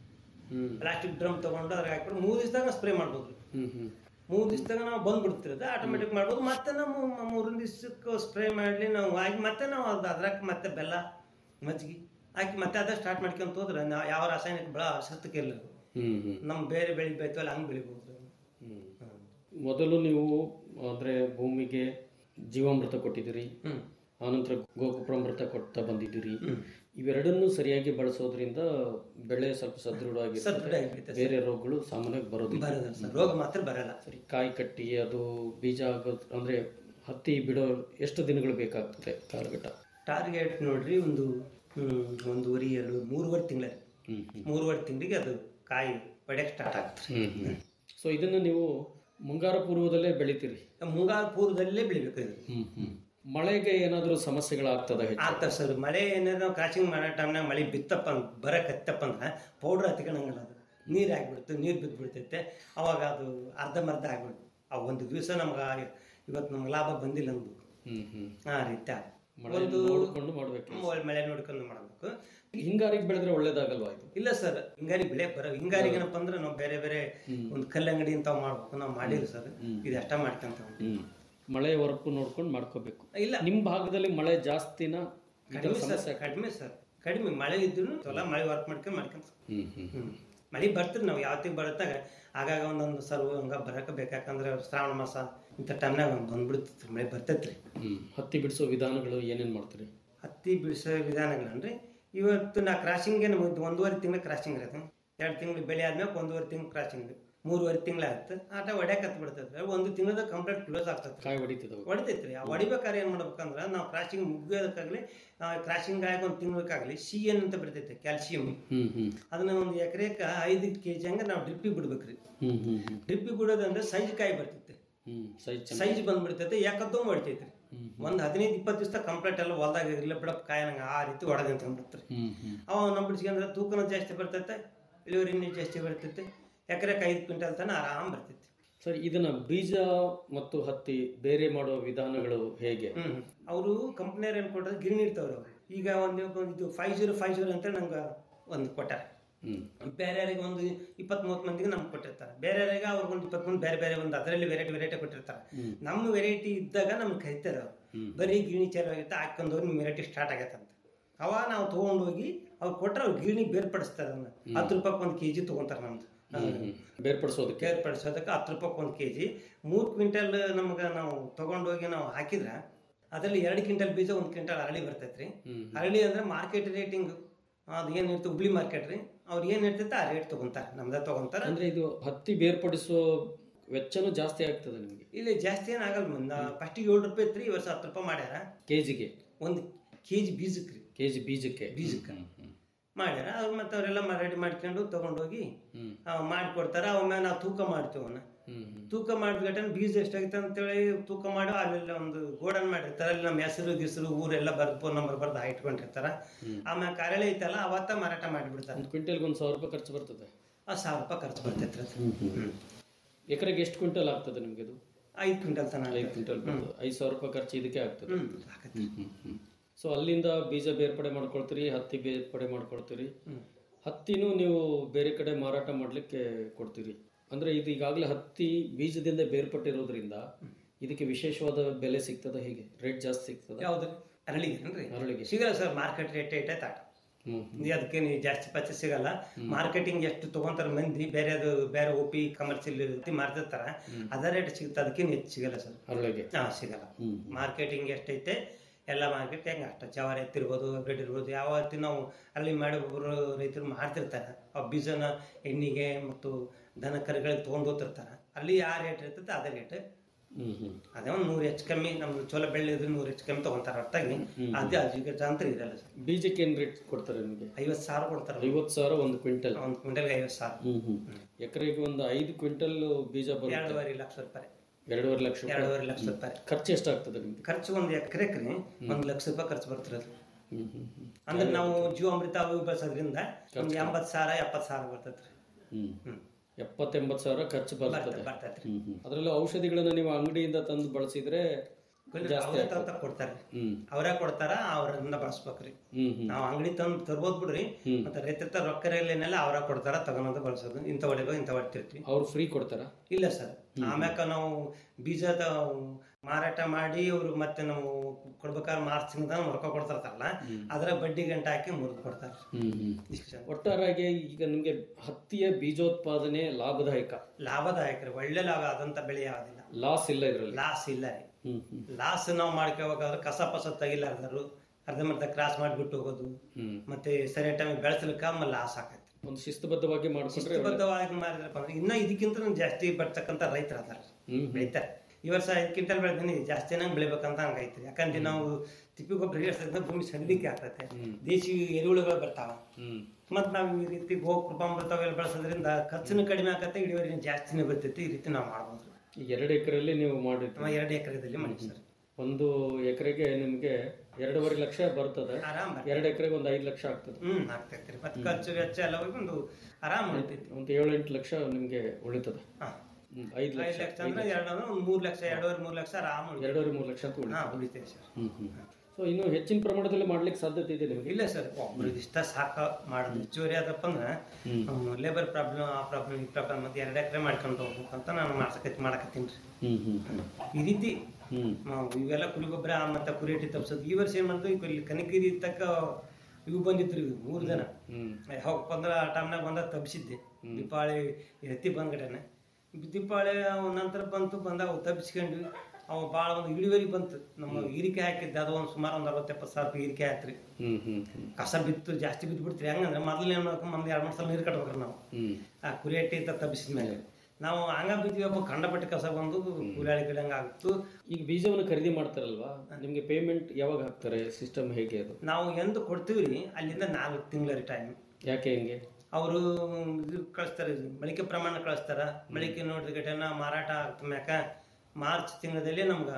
ಹ್ಮ್ ಪ್ಲಾಸ್ಟಿಕ್ ಡ್ರಮ್ ತಗೊಂಡು ಅದ್ರಾಗ ಹಾಕ್ಬಿಟ್ಟು ಮೂರು ದಿವಸದಾಗ ನಾವು ಸ್ಪ್ರೇ ಮಾಡ್ಬೋದು ಹ್ಮ್ ಹ್ಮ್ ಮೂರು ದಿವಸದಾಗ ನಾವು ಬಂದ್ಬಿಡ್ತಿರೋದು ಆಟೋಮೆಟಿಕ್ ಮಾಡ್ಬೋದು ಮತ್ತೆ ನಾವು ಮ- ಮೂರನೇ ದಿವಸಕ್ಕೆ ಸ್ಪ್ರೇ ಮಾಡಲಿ ನಾವು ಹಾಕಿ ಮತ್ತೆ ನಾವು ಅದು ಅದ್ರಾಗ ಮತ್ತೆ ಬೆಲ್ಲ ಮಜ್ಜಿಗೆ ಹಾಕಿ ಮತ್ತೆ ಅದ ಸ್ಟಾರ್ಟ್ ಮಾಡ್ಕೊಂತ ಹೋದ್ರೆ ನಾವು ಯಾವ ರಾಸಾಯನಿಕ ಬೆಳ ಅವಶ್ಯಕತೆ ಇಲ್ಲ ಹ್ಮ್ ಹ್ಮ್ ನಮ್ಮ ಬೇರೆ ಬೆಳೆ ಬೆಳಿತೀವಲ್ಲ ಹಂಗೆ ಬೆಳಿಬೋದು ಹ್ಮ್ ಮೊದಲು ನೀವು ಅಂದ್ರೆ ಭೂಮಿಗೆ ಜೀವಾಮೃತ ಕೊಟ್ಟಿದ್ದೀರಿ ಹ್ಮ್ ಆನಂತರ ಗೋಕುಪ್ರಾಮೃತ ಕೊಡ್ತಾ ಬಂದಿದ್ದೀರಿ ಇವೆರಡನ್ನೂ ಸರಿಯಾಗಿ ಬಳಸೋದ್ರಿಂದ ಬೆಳೆ ಸ್ವಲ್ಪ ಸದೃಢವಾಗಿರ್ತದೆ ಸದೃಢ ಆಗಿರುತ್ತೆ ಬೇರೆ ರೋಗಗಳು ಸಾಮಾನ್ಯವಾಗಿ ಬರೋದಿಲ್ಲ ಬರೋದಿಲ್ಲ ಸರ್ ರೋಗ ಮಾತ್ರ ಬರಲ್ಲ ಸರಿ ಕಾಯಿ ಕಟ್ಟಿ ಅದು ಬೀಜ ಆಗೋದು ಅಂದ್ರೆ ಹತ್ತಿ ಬಿಡೋ ಎಷ್ಟು ದಿನಗಳು ಬೇಕಾಗ್ತದೆ ಕಾಲಘಟ್ಟ ಟಾರ್ಗೆಟ್ ನೋಡ್ರಿ ಒಂದು ಹ್ಮ್, ಒಂದೂವರೆ ಎರಡು ಮೂರುವರೆ ತಿಂಗಳ ಹ್ಮ್ ಹ್ಮ್ ಮೂರುವರೆ ತಿಂಗಳಿಗೆ ಅದು ಕಾಯಿ ಹೊಡ್ಯಕ್ಕೆ ಸ್ಟಾರ್ಟ್ ಆಗ್ತದೆ ಹ್ಮ್ ಹ್ಮ್ ಸೊ ಇದನ್ನ ನೀವು ಮುಂಗಾರ ಪೂರ್ವದಲ್ಲೇ ಬೆಳಿತೀರಿ ಮುಂಗಾರು ಪೂರ್ವದಲ್ಲೇ ಬೆಳಿಬೇಕು ಇದು ಹ್ಮ್ ಹ್ಮ್ ಮಳೆಗೆ ಏನಾದರೂ ಸಮಸ್ಯೆಗಳಾಗ್ತದ ಹೆಚ್ಚು ಆಗ್ತದೆ ಸರ್ ಮಳೆ ಏನಾದ್ರು ನಾವು ಕ್ರಾಚಿಂಗ್ ಮಾಡೋ ಟೈಮ್ನಾಗ ಮಳೆ ಬಿತ್ತಪ್ಪ ಅಂದ್ ಬರಕತ್ತಪ್ಪ ಅಂದ್ರೆ ಪೌಡ್ರ್ ಹತ್ಕೊಳಂಗಿಲ್ಲ ಅದು ನೀರು ಆಗಿಬಿಡುತ್ತೆ ನೀರು ಬಿದ್ದು ಬಿಡ್ತೈತೆ ಅವಾಗ ಅದು ಅರ್ಧಂಬರ್ಧ ಆಗ್ಬಿಡುತ್ತೆ ಆ ಒಂದು ದಿವಸ ನಮ್ಗೆ ಇವತ್ತು ನಮ್ಗೆ ಲಾಭ ಬಂದಿಲ್ಲ ಅನ್ಬೇಕು ಹ್ಮ್ ಹ್ಮ್ ಆ ರೀತಿ ಆಗುತ್ತೆ. ಮಳೆ ಒಂದು ನೋಡ್ಕೊಂಡು ಮಾಡ್ಬೇಕು ಒಳ್ಳೆ ಮಳೆ ನೋಡ್ಕೊಂಡು ಮಾಡಬೇಕು ಹಿಂಗಾರಿಗೆ ಬೆಳೆದ್ರೆ ಒಳ್ಳೇದಾಗಲ್ವಾ ಇದು ಇಲ್ಲ ಸರ್ ಹಿಂಗಾರಿ ಬೆಳೆ ಬರೋ ಹಿಂಗಾರಿಗೆ ಏನಪ್ಪ ಅಂದ್ರೆ ನಾವು ಬೇರೆ ಬೇರೆ ಒಂದು ಕಲ್ಲಂಗಡಿ ಅಂತ ಮಾಡ್ಬೇಕು ನಾವು ಮಾಡಿಲ್ಲ ಸರ್ ಇದು ಅಷ್ಟ ಮಾಡ್ಕೊಂತ ಹ್ಮ್ ಮಳೆ ಹೊರಪು ನೋಡ್ಕೊಂಡು ಮಾಡ್ಕೋಬೇಕು ಇಲ್ಲ ನಿಮ್ ಭಾಗದಲ್ಲಿ ಮಳೆ ಜಾಸ್ತಿನ ಈ ಥರ ಕಡಿಮೆ ಸಮಸ್ಯೆ ಸರ್ ಕಡಿಮೆ ಸರ್ ಕಡಿಮೆ ಮಳೆ ಇದ್ರು ಚಲೋ ಮಳೆ ವರ್ಕ್ ಮಾಡ್ಕೊಂಡು ಮಾಡ್ಕೊಂತ ಹ್ಮ್ ಹ್ಮ್ ಹ್ಮ್ ಮಳೆ ಬರ್ತದೆ ನಾವು ಯಾವತ್ತಿಗೆ ಬರುತ್ತಾಗ ಆಗಾಗ ಒಂದೊಂದು ಸರ್ವ ಹಂಗ ಬರಕ ಬೇಕಾಕಂದ್ರೆ ಶ್ರಾವಣ ಮಾಸ ಇಂಥ ಟೈಮ್ನಾಗ ಒಂದು ಬಂದ್ಬಿಡ್ತೈತಿ ಮಳೆ ಬರ್ತೈತ್ರಿ ಹ್ಮ್ ಹತ್ತಿ ಬಿಡಿಸೋ ವಿಧಾನಗಳು ಏನೇನ್ ಮಾಡ್ತೀರಿ ಹತ್ತಿ ಬಿಡಿಸೋ ವಿಧಾನಗಳನ್ರಿ ಇವತ್ತು ನಾ ಕ್ರಾಸಿಂಗ್ಗೆ ನಮಗೆ ಒಂದೂವರೆ ತಿಂಗಳು ಕ್ರಾಸಿಂಗ್ ಇರೋದು ಎರಡು ತಿಂಗಳು ಬೆಳೆ ಆದ್ಮೇಲೆ ಒಂದೂವರೆ ತಿಂಗಳು ಕ್ರಾಸಿಂಗ್ ಮೂರುವರೆ ತಿಂಗಳಾಗುತ್ತೆ ಆಟ ಹೊಡ್ಯಾಕ ಹತ್ತು ಬಿಡ್ತೈತೆ ಒಂದು ತಿಂಗಳದ ಕಂಪ್ಲೀಟ್ ಕ್ಲೋಸ್ ಆಗ್ತೈತೆ ಕಾಯಿ ಹೊಡಿತಿದಾವೆ ಹೊಡಿತೈತ್ರಿ ಆ ಹೊಡಿಬೇಕಾದ್ರೆ ಏನು ಮಾಡ್ಬೇಕಂದ್ರೆ ನಾವು ಕ್ರಾಸಿಂಗ್ ಮುಗಿಯೋದಕ್ಕಾಗಲಿ ಕ್ರಾಸಿಂಗ್ ಆಗಿ ಒಂದು ತಿಂಗಳಕ್ಕಾಗಲಿ ಸಿ ಎನ್ ಅಂತ ಬಿಡ್ತೈತೆ ಕ್ಯಾಲ್ಸಿಯಂ ಹ್ಮ್ ಹ್ಮ್ ಅದನ್ನ ಒಂದು ಎಕರೆಗೆ ಐದು ಕೆ ಜಿ ಹಂಗೆ ನಾವು ಡ್ರಿಪ್ಪಿಗೆ ಬಿಡ್ಬೇಕ್ರಿ ಹ್ಮ್ ಹ್ಮ್ ಹ್ಮ್ ಡ್ರಿಪ್ಪಿಗೆ ಬಿಡೋದಂದ್ರೆ ಸೈಜ್ ಕಾಯಿ ಬರ್ತೈತೆ ಹ್ಮ್ ಸೈಜ್ ಚೆನ್ನಾಗಿ ಸೈಜ್ ಬಂದ್ಬಿಡ್ತೈತೆ ಯಾಕದ್ದೊಂದು ಹೊಡಿತೈತ್ರಿ ಒಂದು ಹದಿನೈದು ಇಪ್ಪತ್ತು ದಿವಸ ಕಂಪ್ಲೀಟ್ ಎಲ್ಲ ಹೊಲ್ದಾಗ ಇಲ್ಲ ಬಿಡಪ್ಪ ಕಾಯ ನಂಗೆ ಆ ರೀತಿ ಹೊಡೆದ ಅಂತ ಅಂದ್ಬಿಡ್ತಾರೆ ಹ್ಮ್ ಹ್ಮ್ ಅವ ನಮ್ಮ ಬಿಡಿಸ್ಕೊಂಡ್ರೆ ತೂಕನೂ ಜಾಸ್ತಿ ಬರ್ತೈತೆ ಇಳುವರಿನೂ ಜಾಸ್ತಿ ಬರ್ತೈತೆ ಎಕರೆಗೆ ಐದು ಕ್ವಿಂಟಲ್ ತನಕ ಆರಾಮ್ ಬರ್ತೈತೆ ಸರ್ ಇದನ್ನ ಬೀಜ ಮತ್ತು ಹತ್ತಿ ಬೇರೆ ಮಾಡೋ ವಿಧಾನಗಳು ಹೇಗೆ ಹ್ಮ್ ಅವರು ಕಂಪ್ನಿಯವ್ರು ಏನು ಕೊಟ್ಟರೆ ಗಿರಣಿ ಇರ್ತಾವ್ರಿ ಅವರು ಈಗ ಒಂದು ಇದು ಫೈವ್ ಜೀರೋ ಫೈವ್ ಜೀರೋ ಅಂತ ನಂಗೆ ಒಂದು ಕೊಟ್ಟಾರ ಹ್ಮ್ ಬೇರೆಯವರಿಗೆ ಒಂದು ಇಪ್ಪತ್ತ್ ಮೂವತ್ತು ಮಂದಿಗೆ ನಮ್ಗೆ ಕೊಟ್ಟಿರ್ತಾರೆ ಬೇರೆಯವರಿಗೆ ಅವ್ರಿಗೆ ಒಂದು ಇಪ್ಪತ್ತ್ ಮಂದಿ ಬೇರೆ ಬೇರೆ ಒಂದು ಅದರಲ್ಲಿ ವೆರೈಟಿ ವೆರೈಟಿ ಕೊಟ್ಟಿರ್ತಾರೆ ಹ್ಮ್. ನಮ್ಮ ವೆರೈಟಿ ಇದ್ದಾಗ ನಮ್ಗೆ ಕರಿತಾರೆ ಅವ್ರು ಹ್ಮ್. ಬರೀ ಗಿರಣಿ ಚಾಲು ಆಗೈತೆ ಹಾಕೊಂಡವ್ರು ನಿಮ್ಮ ವೆರೈಟಿ ಸ್ಟಾರ್ಟ್ ಆಗೈತೆ ಅಂತ ಅವ ನಾವು ತೊಗೊಂಡೋಗಿ ಅವ್ರು ಕೊಟ್ರೆ ಅವ್ರು ಗಿರಣಿ ಬೇರ್ಪಡಿಸ್ತಾರೆ ಅದನ್ನ ಹತ್ತು ರೂಪಾಯಿ ಒಂದು ಕೆ ಜಿ ತೊಗೊಂತಾರೆ ನಮ್ದು ಹ್ಮ್. ಬೇರ್ಪಡಿಸೋದಕ್ಕೆ ಬೇರ್ಪಡಿಸೋದಕ್ಕೆ ಹತ್ತು ರೂಪಾಯಿ ಒಂದು ಕೆ ಜಿ ಮೂರು ಕ್ವಿಂಟಲ್ ನಮ್ಗೆ ನಾವು ತೊಗೊಂಡೋಗಿ ನಾವು ಹಾಕಿದ್ರೆ ಅದರಲ್ಲಿ ಎರಡು ಕ್ವಿಂಟಲ್ ಬೀಜ ಒಂದು ಕ್ವಿಂಟಲ್ ಅರಳಿ ಬರ್ತೈತೆ ರೀ ಹ್ಮ್ ಅರಳಿ ಅಂದ್ರೆ ಮಾರ್ಕೆಟ್ ರೇಟಿಂಗ್ ಅದು ಏನು ಇರ್ತದೆ ಹುಬ್ಳಿ ಮಾರ್ಕೆಟ್ ರೀ ಅವ್ರು ಏನು ಇರ್ತೈತೆ ಆ ರೇಟ್ ತೊಗೊಂತಾರೆ ನಮ್ದ ತೊಗೊಂತಾರೆ ಅಂದ್ರೆ ಇದು ಹತ್ತಿ ಬೇರ್ಪಡಿಸೋ ವೆಚ್ಚನೂ ಜಾಸ್ತಿ ಆಗ್ತದೆ ನಿಮಗೆ ಇಲ್ಲಿ ಜಾಸ್ತಿ ಏನು ಆಗಲ್ಲ ಮುಂದೆ ಫಸ್ಟಿಗೆ ಏಳು ರೂಪಾಯಿ ಇತ್ತು ರೀ ಈ ವರ್ಷ ಹತ್ತು ರೂಪಾಯಿ ಮಾಡ್ಯಾರ ಕೆಜಿಗೆ ಒಂದು ಕೆ ಜಿ ಬೀಜಕ್ಕೆ ರೀ ಕೆಜಿ ಬೀಜಕ್ಕೆ ಬೀಜಕ್ಕೆ. ಹ್ಮ್, ಹ್ಮ್, ಮಾಡ್ಯಾರ ಅವ್ರು ಮತ್ತೆ ಅವರೆಲ್ಲ ರೆಡಿ ಮಾಡ್ಕೊಂಡು ತೊಗೊಂಡೋಗಿ ಹ್ಮ್, ಅವ್ ಮಾಡಿಕೊಡ್ತಾರೆ ಒಮ್ಮೆ ನಾವು ತೂಕ ಮಾಡ್ತೀವಿ ಅವನ್ನ ಹ್ಮ್, ಹ್ಮ್. ತೂಕ ಮಾಡಿದ ಬೀಜ ಎಷ್ಟಾಗಿತ್ತು ಅಂತೇಳಿ ತೂಕ ಮಾಡಿ ಅಲ್ಲೆಲ್ಲ ಒಂದು ಗೋಡನ್ ಮಾಡಿರ್ತಾರೆ ಅಲ್ಲಿ ನಮ್ಮ ಹೆಸರು ಗಿಸರು ಊರೆಲ್ಲ ಬರ್ದು ಫೋನ್ ನಂಬರ್ ಬರ್ದು ಇಟ್ಕೊಂಡಿರ್ತಾರ ಆಮೇಲೆ ಕರಳೆ ಐತಲ್ಲ ಅವತ್ತ ಮಾರಾಟ ಮಾಡಿಬಿಡ್ತಾರೆ ಒಂದು ಕ್ವಿಂಟಲ್ಗೆ ಒಂದು ಸಾವಿರ ರೂಪಾಯಿ ಖರ್ಚು ಬರ್ತದೆ ಆ ಸಾವಿರ ರೂಪಾಯಿ ಖರ್ಚು ಬರ್ತೈತ್ರಿ ಅದು ಎಕರೆಗೆ ಎಷ್ಟು ಕ್ವಿಂಟಲ್ ಆಗ್ತದೆ ನಿಮಗೆ ಅದು ಐದು ಕ್ವಿಂಟಲ್ ತನ ಐದು ಕ್ವಿಂಟಲ್ ಬರ್ತದೆ ಐದು ಸಾವಿರ ರೂಪಾಯಿ ಖರ್ಚು ಇದಕ್ಕೆ ಆಗ್ತದೆ ಹ್ಮ್ ಆಕತಿ. ಸೊ ಅಲ್ಲಿಂದ ಬೀಜ ಬೇರ್ಪಡೆ ಮಾಡ್ಕೊಳ್ತೀರಿ ಹತ್ತಿ ಬೇರ್ಪಡೆ ಮಾಡ್ಕೊಳ್ತೀರಿ ಹ್ಮ್. ಹತ್ತಿನೂ ನೀವು ಬೇರೆ ಕಡೆ ಮಾರಾಟ ಮಾಡ್ಲಿಕ್ಕೆ ಕೊಡ್ತೀರಿ ಅಂದ್ರೆ ಇದು ಈಗಾಗಲೇ ಹತ್ತಿ ಬೀಜದಿಂದ ಬೇರ್ಪಟ್ಟಿರೋದ್ರಿಂದ ಇದಕ್ಕೆ ವಿಶೇಷವಾದ ಬೆಲೆ ಸಿಗ್ತದ ಹೇಗೆ ರೇಟ್ ಜಾಸ್ತಿ ಸಿಗ್ತದ ಯಾವ್ದು ಅರಳಿಗೇನ್ರಿ ಅರಳಿಗೆ ಸಿಗಲ್ಲ ಸರ್ ಮಾರ್ಕೆಟ್ ರೇಟ್ ಐತೆ ತಾಟ ಹ್ಮ್ ನೀವು ಅದಕ್ಕೆ ನೀವು ಜಾಸ್ತಿ ಪಚ್ಚ ಸಿಗಲ್ಲ ಮಾರ್ಕೆಟಿಂಗ್ ಎಷ್ಟು ತಗೊಂತಾರ ಮಂದಿ ಬೇರೆದು ಬೇರೆ ಒಪಿ ಕಮರ್ಷಿಯಲ್ ಮಾರ್ತಿರ್ತಾರ ಅದ ರೇಟ್ ಸಿಗುತ್ತೆ ಅದಕ್ಕೇನು ಹೆಚ್ಚು ಸಿಗಲ್ಲ ಸರ್ ಅರಳಿಗೆ ಹಾ ಸಿಗಲ್ಲ ಹ್ಮ್ ಮಾರ್ಕೆಟಿಂಗ್ ಎಷ್ಟೈತೆ ಎಲ್ಲ ಮಾರ್ಕೆಟ್ ಹೆಂಗೆ ಅಷ್ಟ ಜವಾರ ಎತ್ತಿರ್ಬೋದು ಹೈಬ್ರಿಡ್ ಇರ್ಬೋದು ಯಾವ ಹೊತ್ತಿ ನಾವು ಅಲ್ಲಿ ಮಾಡಿ ಒಬ್ಬರು ರೈತರು ಮಾಡ್ತಿರ್ತಾರೆ ಆ ಬೀಜನ ಎಣ್ಣಿಗೆ ಮತ್ತು ದನ ಕರುಗಳಿಗೆ ತೊಗೊಂಡು ಹೋಗ್ತಿರ್ತಾರೆ ಅಲ್ಲಿ ಯಾವ ರೇಟ್ ಇರ್ತೈತೆ ಅದೇ ರೇಟ್ ಹ್ಮ್ ಹ್ಮ್ ಅದೇ ಒಂದು ನೂರು ಹೆಚ್ಚು ಕಮ್ಮಿ ನಮ್ದು ಚೋಲ ಬೆಳ್ಳಿ ಇದ್ರೆ ನೂರು ಹೆಚ್ಚು ಕಮ್ಮಿ ತೊಗೊಂತಾರೆ ಹೊರತಾಗಿ ಅದೇ ಅಜಿಗೆ ಅಂತ ಇರಲ್ಲ ಸರ್ ಬೀಜಕ್ಕೆ ಏನ್ ರೇಟ್ ಕೊಡ್ತಾರೆ ನಿಮಗೆ ಐವತ್ತು ಸಾವಿರ ಕೊಡ್ತಾರೆ ಐವತ್ತು ಸಾವಿರ ಒಂದು ಕ್ವಿಂಟಲ್ ಒಂದು ಕ್ವಿಂಟಲ್ಗೆ ಐವತ್ತು ಸಾವಿರ ಹ್ಮ್ ಹ್ಮ್ ಎಕರೆಗೆ ಒಂದು ಐದು ಕ್ವಿಂಟಲ್ ಬೀಜ ಬರುತ್ತೆ ಎರಡೂವರೆ ಲಕ್ಷ ರೂಪಾಯಿ ಎರಡೂವರೆ ಲಕ್ಷ ರೂಪಾಯಿ ಎರಡೂವರೆ ಲಕ್ಷ ರೂಪಾಯಿ ಖರ್ಚು ಎಷ್ಟಾಗ್ತದೆ ನಿಮ್ಗೆ ಖರ್ಚು ಒಂದು ಎಕರೆಕ್ರಿ ಒಂದು ಲಕ್ಷ ರೂಪಾಯಿ ಖರ್ಚು ಬರ್ತಿರೋದು ಹ್ಮ್ ಹ್ಮ್ ಹ್ಮ್ ಅಂದ್ರೆ ನಾವು ಜೀವಾಮೃತ ಅವು ಇವು ಬಳಸೋದ್ರಿಂದ ಒಂದು ಎಂಬತ್ತು ಸಾವಿರ ಎಪ್ಪತ್ತು ಸಾವಿರ ಬರ್ತೈತ್ರಿ ಹ್ಮ್ ಹ್ಮ್ ಎಪ್ಪತ್ತೆಂಬತ್ತು ಸಾವಿರ ಖರ್ಚು ಬರ್ತದೆ ಬರ್ತೈತೆ ಬರ್ತೈತ್ರಿ ಹ್ಮ್ ಹ್ಮ್ ಅದರಲ್ಲೂ ಔಷಧಿಗಳನ್ನ ನೀವು ಅಂಗಡಿಯಿಂದ ತಂದು ಬಳಸಿದ್ರೆ ಜಾಸ್ತಿ ಅವ್ರ ತಂತ ಕೊಡ್ತಾರೆ ಹ್ಮ್ ಅವರೇ ಕೊಡ್ತಾರ ಅವ್ರಿಂದ ಬಳಸ್ಬೇಕ್ರಿ ಹ್ಮ್ ಹ್ಮ್ ನಾವು ಅಂಗಡಿ ತಂದು ತರ್ಬೋದು ಬಿಡ್ರಿ ಹ್ಮ್. ಮತ್ತೆ ರೈತರ ರೊಕ್ಕ ಇಲ್ಲೇನೆಲ್ಲ ಅವರ ಕೊಡ್ತಾರ ತಗೊಂಡು ಬಳಸೋದು ಇಂಥ ಹೊಡಿಬೇಕು ಇಂಥ ಹೊಡಿತಿರ್ತೀವಿ ಅವ್ರು ಫ್ರೀ ಕೊಡ್ತಾರ ಇಲ್ಲ ಸರ್ ಆಮ್ಯಾಕ ನಾವು ಬೀಜದ ಮಾರಾಟ ಮಾಡಿ ಅವರು ಮತ್ತೆ ನಾವು ಕೊಡ್ಬೇಕಾದ್ರೆ ಮಾರ್ಚ್ ತಿಂಗಳ ರೊಕ್ಕ ಕೊಡ್ತಾರಲ್ಲ ಅದರ ಬಡ್ಡಿ ಗಂಟೆ ಹಾಕಿ ಮುರಿದು ಕೊಡ್ತಾರೆ ಹ್ಮ್ ಹ್ಮ್ ಇಷ್ಟು ಜನ. ಒಟ್ಟಾರೆಯಾಗಿ ಈಗ ನಿಮ್ಗೆ ಹತ್ತಿಯ ಬೀಜೋತ್ಪಾದನೆ ಲಾಭದಾಯಕ ಲಾಭದಾಯಕ ರೀ ಒಳ್ಳೆ ಲಾಭ ಆದಂತ ಬೆಳೆ ಯಾವುದಿಲ್ಲ ಲಾಸ್ ಇಲ್ಲ ಇದರಲ್ಲಿ ಲಾಸ್ ಇಲ್ಲ ರೀ ಹ್ಮ್ ಹ್ಮ್ ಲಾಸ್ ನಾವು ಮಾಡ್ಕೋಬೇಕಾದ್ರೆ ಕಸ ಪಸ ತೆಗಿಲಾರ್ದರು ಅರ್ಧಂಬರ್ಧ ಕ್ರಾಸ್ ಮಾಡಿಬಿಟ್ಟು ಹೋಗೋದು ಹ್ಮ್ ಮತ್ತೆ ಸರಿಯಾದ ಟೈಮ್ ಬೆಳೆಸಲಿಕ್ಕೆ ಆಮೇಲೆ ಲಾಸ್ ಆಕೈತಿ ಒಂದು ಶಿಸ್ತುಬದ್ಧವಾಗಿ ಮಾಡ್ಕೊಂಡ್ರೆ ಶಿಸ್ತುಬದ್ಧವಾಗಿ ಮಾಡಿದ್ರಪ್ಪ ಅಂದ್ರೆ ಇನ್ನ ಇದಕ್ಕಿಂತ ಜಾಸ್ತಿ ಬರ್ತಕ್ಕಂಥ ರೈತರು ಅದಾರ ಹ್ಮ್ ಹ್ಮ್ ಬೆಳಿತಾರೆ ಈ ವರ್ಷ ಐದು ಕ್ವಿಂಟಲ್ ಬೆಳೆದಿನಿ ಜಾಸ್ತಿ ನಂಗೆ ಬೆಳಿಬೇಕಂತ ಹಂಗೈತ್ರಿ ಯಾಕಂದ್ರೆ ನಾವು ತಿಪ್ಪಿ ಗೊಬ್ಬರ ಇಳಿಸೋದ್ರಿಂದ ಭೂಮಿ ಸಡಿಲಿಕ್ಕೆ ಆಗ್ತೈತೆ ದೇಶಿ ಎರೆಹುಳುಗಳು ಬರ್ತಾವ ಹ್ಮ್ ಮತ್ ನಾವು ಈ ರೀತಿ ಗೋ ಕೃಪಾಮೃತ ಅವೆಲ್ಲ ಬಳಸೋದ್ರಿಂದ ಖರ್ಚುನು ಕಡಿಮೆ ಆಗತ್ತೆ ಇಳುವರಿ ಜಾಸ್ತಿನೇ ಬರ್ತೈತಿ ಈ ರೀತಿ ನಾವು ಮಾಡ್ಬೋದು ಈಗ ಎರಡು ಎಕರೆಯಲ್ಲಿ ನೀವು ಮಾಡಿದ್ರಿ ನಮ್ಮ ಎರಡು ಎಕರೆದಲ್ಲಿ ಮಾಡಿ ಸರ್ ಒಂದು ಎಕರೆಗೆ ನಿಮ್ಗೆ ಎರಡೂವರೆ ಲಕ್ಷ ಬರ್ತದೆ ಆರಾಮ್ ಬರ್ತೈತಿ. ಎರಡು ಎಕರೆಗೆ ಒಂದು ಐದು ಲಕ್ಷ ಆಗ್ತದೆ ಹ್ಮ್ ಆಗ್ತೈತ್ರಿ ಮತ್ತೆ ಖರ್ಚು ವೆಚ್ಚ ಎಲ್ಲ ಹೋಗಿ ಒಂದು ಆರಾಮ್ ಉಳಿತೈತಿ ಒಂದು ಏಳು ಎಂಟು ಲಕ್ಷ ನಿಮ್ಗೆ ಉಳಿತದೆ ಹಾ ಹ್ಮ್, ಐದು ಲಕ್ಷ ಐದು ಲಕ್ಷ ಅಂದ್ರೆ ಎರಡು ಅಂದ್ರೆ ಒಂದು ಮೂರು ಲಕ್ಷ ಎರಡೂವರೆ ಮೂರು ಲಕ್ಷ ಆರಾಮ್ ಉಳಿತೈತಿ ಎರಡೂವರೆ ಮೂರು ಲಕ್ಷ ಅಂತ ಉಳಿತದೆ ಹಾ ಉಳಿತೈತಿ ಸರ್ ಹ್ಮ್ ಹ್ಮ್ ಸೊ ಇನ್ನು ಹೆಚ್ಚಿನ ಪ್ರಮಾಣದಲ್ಲಿ ಮಾಡ್ಲಿಕ್ಕೆ ಸಾಧ್ಯತೆ ಇದೆ ನಿಮಗೆ ಇಲ್ಲ ಸರ್ ಒಬ್ರಿಗೆ ಇಷ್ಟ ಸಾಕ ಮಾಡೋದು ಹೆಚ್ಚುವರಿ ಆದಪ್ಪ ಅಂದ್ರೆ ಲೇಬರ್ ಪ್ರಾಬ್ಲಮ್ ಆ ಪ್ರಾಬ್ಲಮ್ ಈ ಪ್ರಾಬ್ಲಮ್ ಮತ್ತೆ ಎರಡು ಎಕರೆ ಮಾಡ್ಕೊಂಡು ಹೋಗ್ಬೇಕು ಅಂತ ನಾನು ಮಾಡ್ಸಕತ್ತಿ ಮಾಡಕತ್ತೀನಿ ಹ್ಮ್ ಹ್ಮ್ ಹ್ಮ್ ಈ ರೀತಿ ಹ್ಮ್ ನಾವು ಇವೆಲ್ಲ ಕುರಿ ಗೊಬ್ಬರ ಮತ್ತೆ ಕುರಿಯಟಿ ತಪ್ಸೋದು ಈ ವರ್ಷ ಏನ್ ಮಾಡಿದ್ವಿ ಇಲ್ಲಿ ಕನಕಗಿರಿ ತಕ್ಕ ಇವು ಬಂದಿದ್ರು ಇವು ಮೂರು ಜನ ಹ್ಮ್ ಯಾವಾಗ ಬಂದ್ರ ಆ ಟೈಮ್ನಾಗ ಬಂದಾಗ ತಪ್ಪಿಸಿದ್ದೆ ದೀಪಾವಳಿ ಎತ್ತಿ ಬಂದ್ಗಡೆನೆ ದೀಪಾವಳಿ ಅವ್ ನಂತರ ಬಂತು ಬಂದಾಗ ಅವು ತಪ್ಪಿಸ್ಕೊಂಡ್ವಿ ಅವು ಭಾಳ ಒಂದು ಇಳುವರಿ ಬಂತು ನಮ್ಮ ಹೀರಿಕೆ ಹಾಕಿದ್ದೆ ಅದು ಒಂದು ಸುಮಾರು ಒಂದು ಅರವತ್ತು ಎಪ್ಪತ್ತು ಸಾವಿರ ರೂಪಾಯಿ ಹೀರಿಕೆ ಆಯ್ತು ಹ್ಮ್ ಹ್ಮ್ ಹ್ಮ್ ಕಸ ಬಿತ್ತು ಜಾಸ್ತಿ ಬಿದ್ದು ಬಿಡ್ತೀರಿ ಹೆಂಗಂದ್ರೆ ಮೊದಲು ಏನು ಮಾಡ್ಕೊಂಡು ಒಂದು ಎರಡು ಮೂರು ಸಲ ನೀರು ಕಟ್ಬೇಕ್ರಿ ನಾವು ಹ್ಮ್ ಆ ಕುರಿ ಹಟ್ಟಿ ಅಂತ ತಪ್ಪಿಸಿದ ಮೇಲೆ ನಾವು ಹಂಗ ಬಿದ್ದೀವಪ್ಪ ಕಂಡಪಟ್ಟೆ ಕಸ ಬಂದು ಕೂಲಾಳಿ ಕಡೆ ಹಂಗ ಆಗ್ತು ಈಗ ಬೀಜವನ್ನು ಖರೀದಿ ಮಾಡ್ತಾರಲ್ವಾ ನಿಮ್ಗೆ ಪೇಮೆಂಟ್ ಯಾವಾಗ ಹಾಕ್ತಾರೆ ಸಿಸ್ಟಮ್ ಹೇಗೆ ಅದು ನಾವು ಎಂದು ಕೊಡ್ತೀವಿ ರೀ ಅಲ್ಲಿಂದ ನಾಲ್ಕು ತಿಂಗಳ ರೀ ಟೈಮ್ ಯಾಕೆ ಹೆಂಗೆ ಅವರು ಇದು ಕಳಿಸ್ತಾರೆ ಮಳಿಕೆ ಪ್ರಮಾಣ ಕಳಿಸ್ತಾರ ಮಳಿಕೆ ನೋಡಿದ ಘಟನೆ ಮಾರಾಟ ಆಗ್ತ ಮ್ಯಾಕ ಮಾರ್ಚ್ ತಿಂಗಳಲ್ಲಿ ನಮ್ಗೆ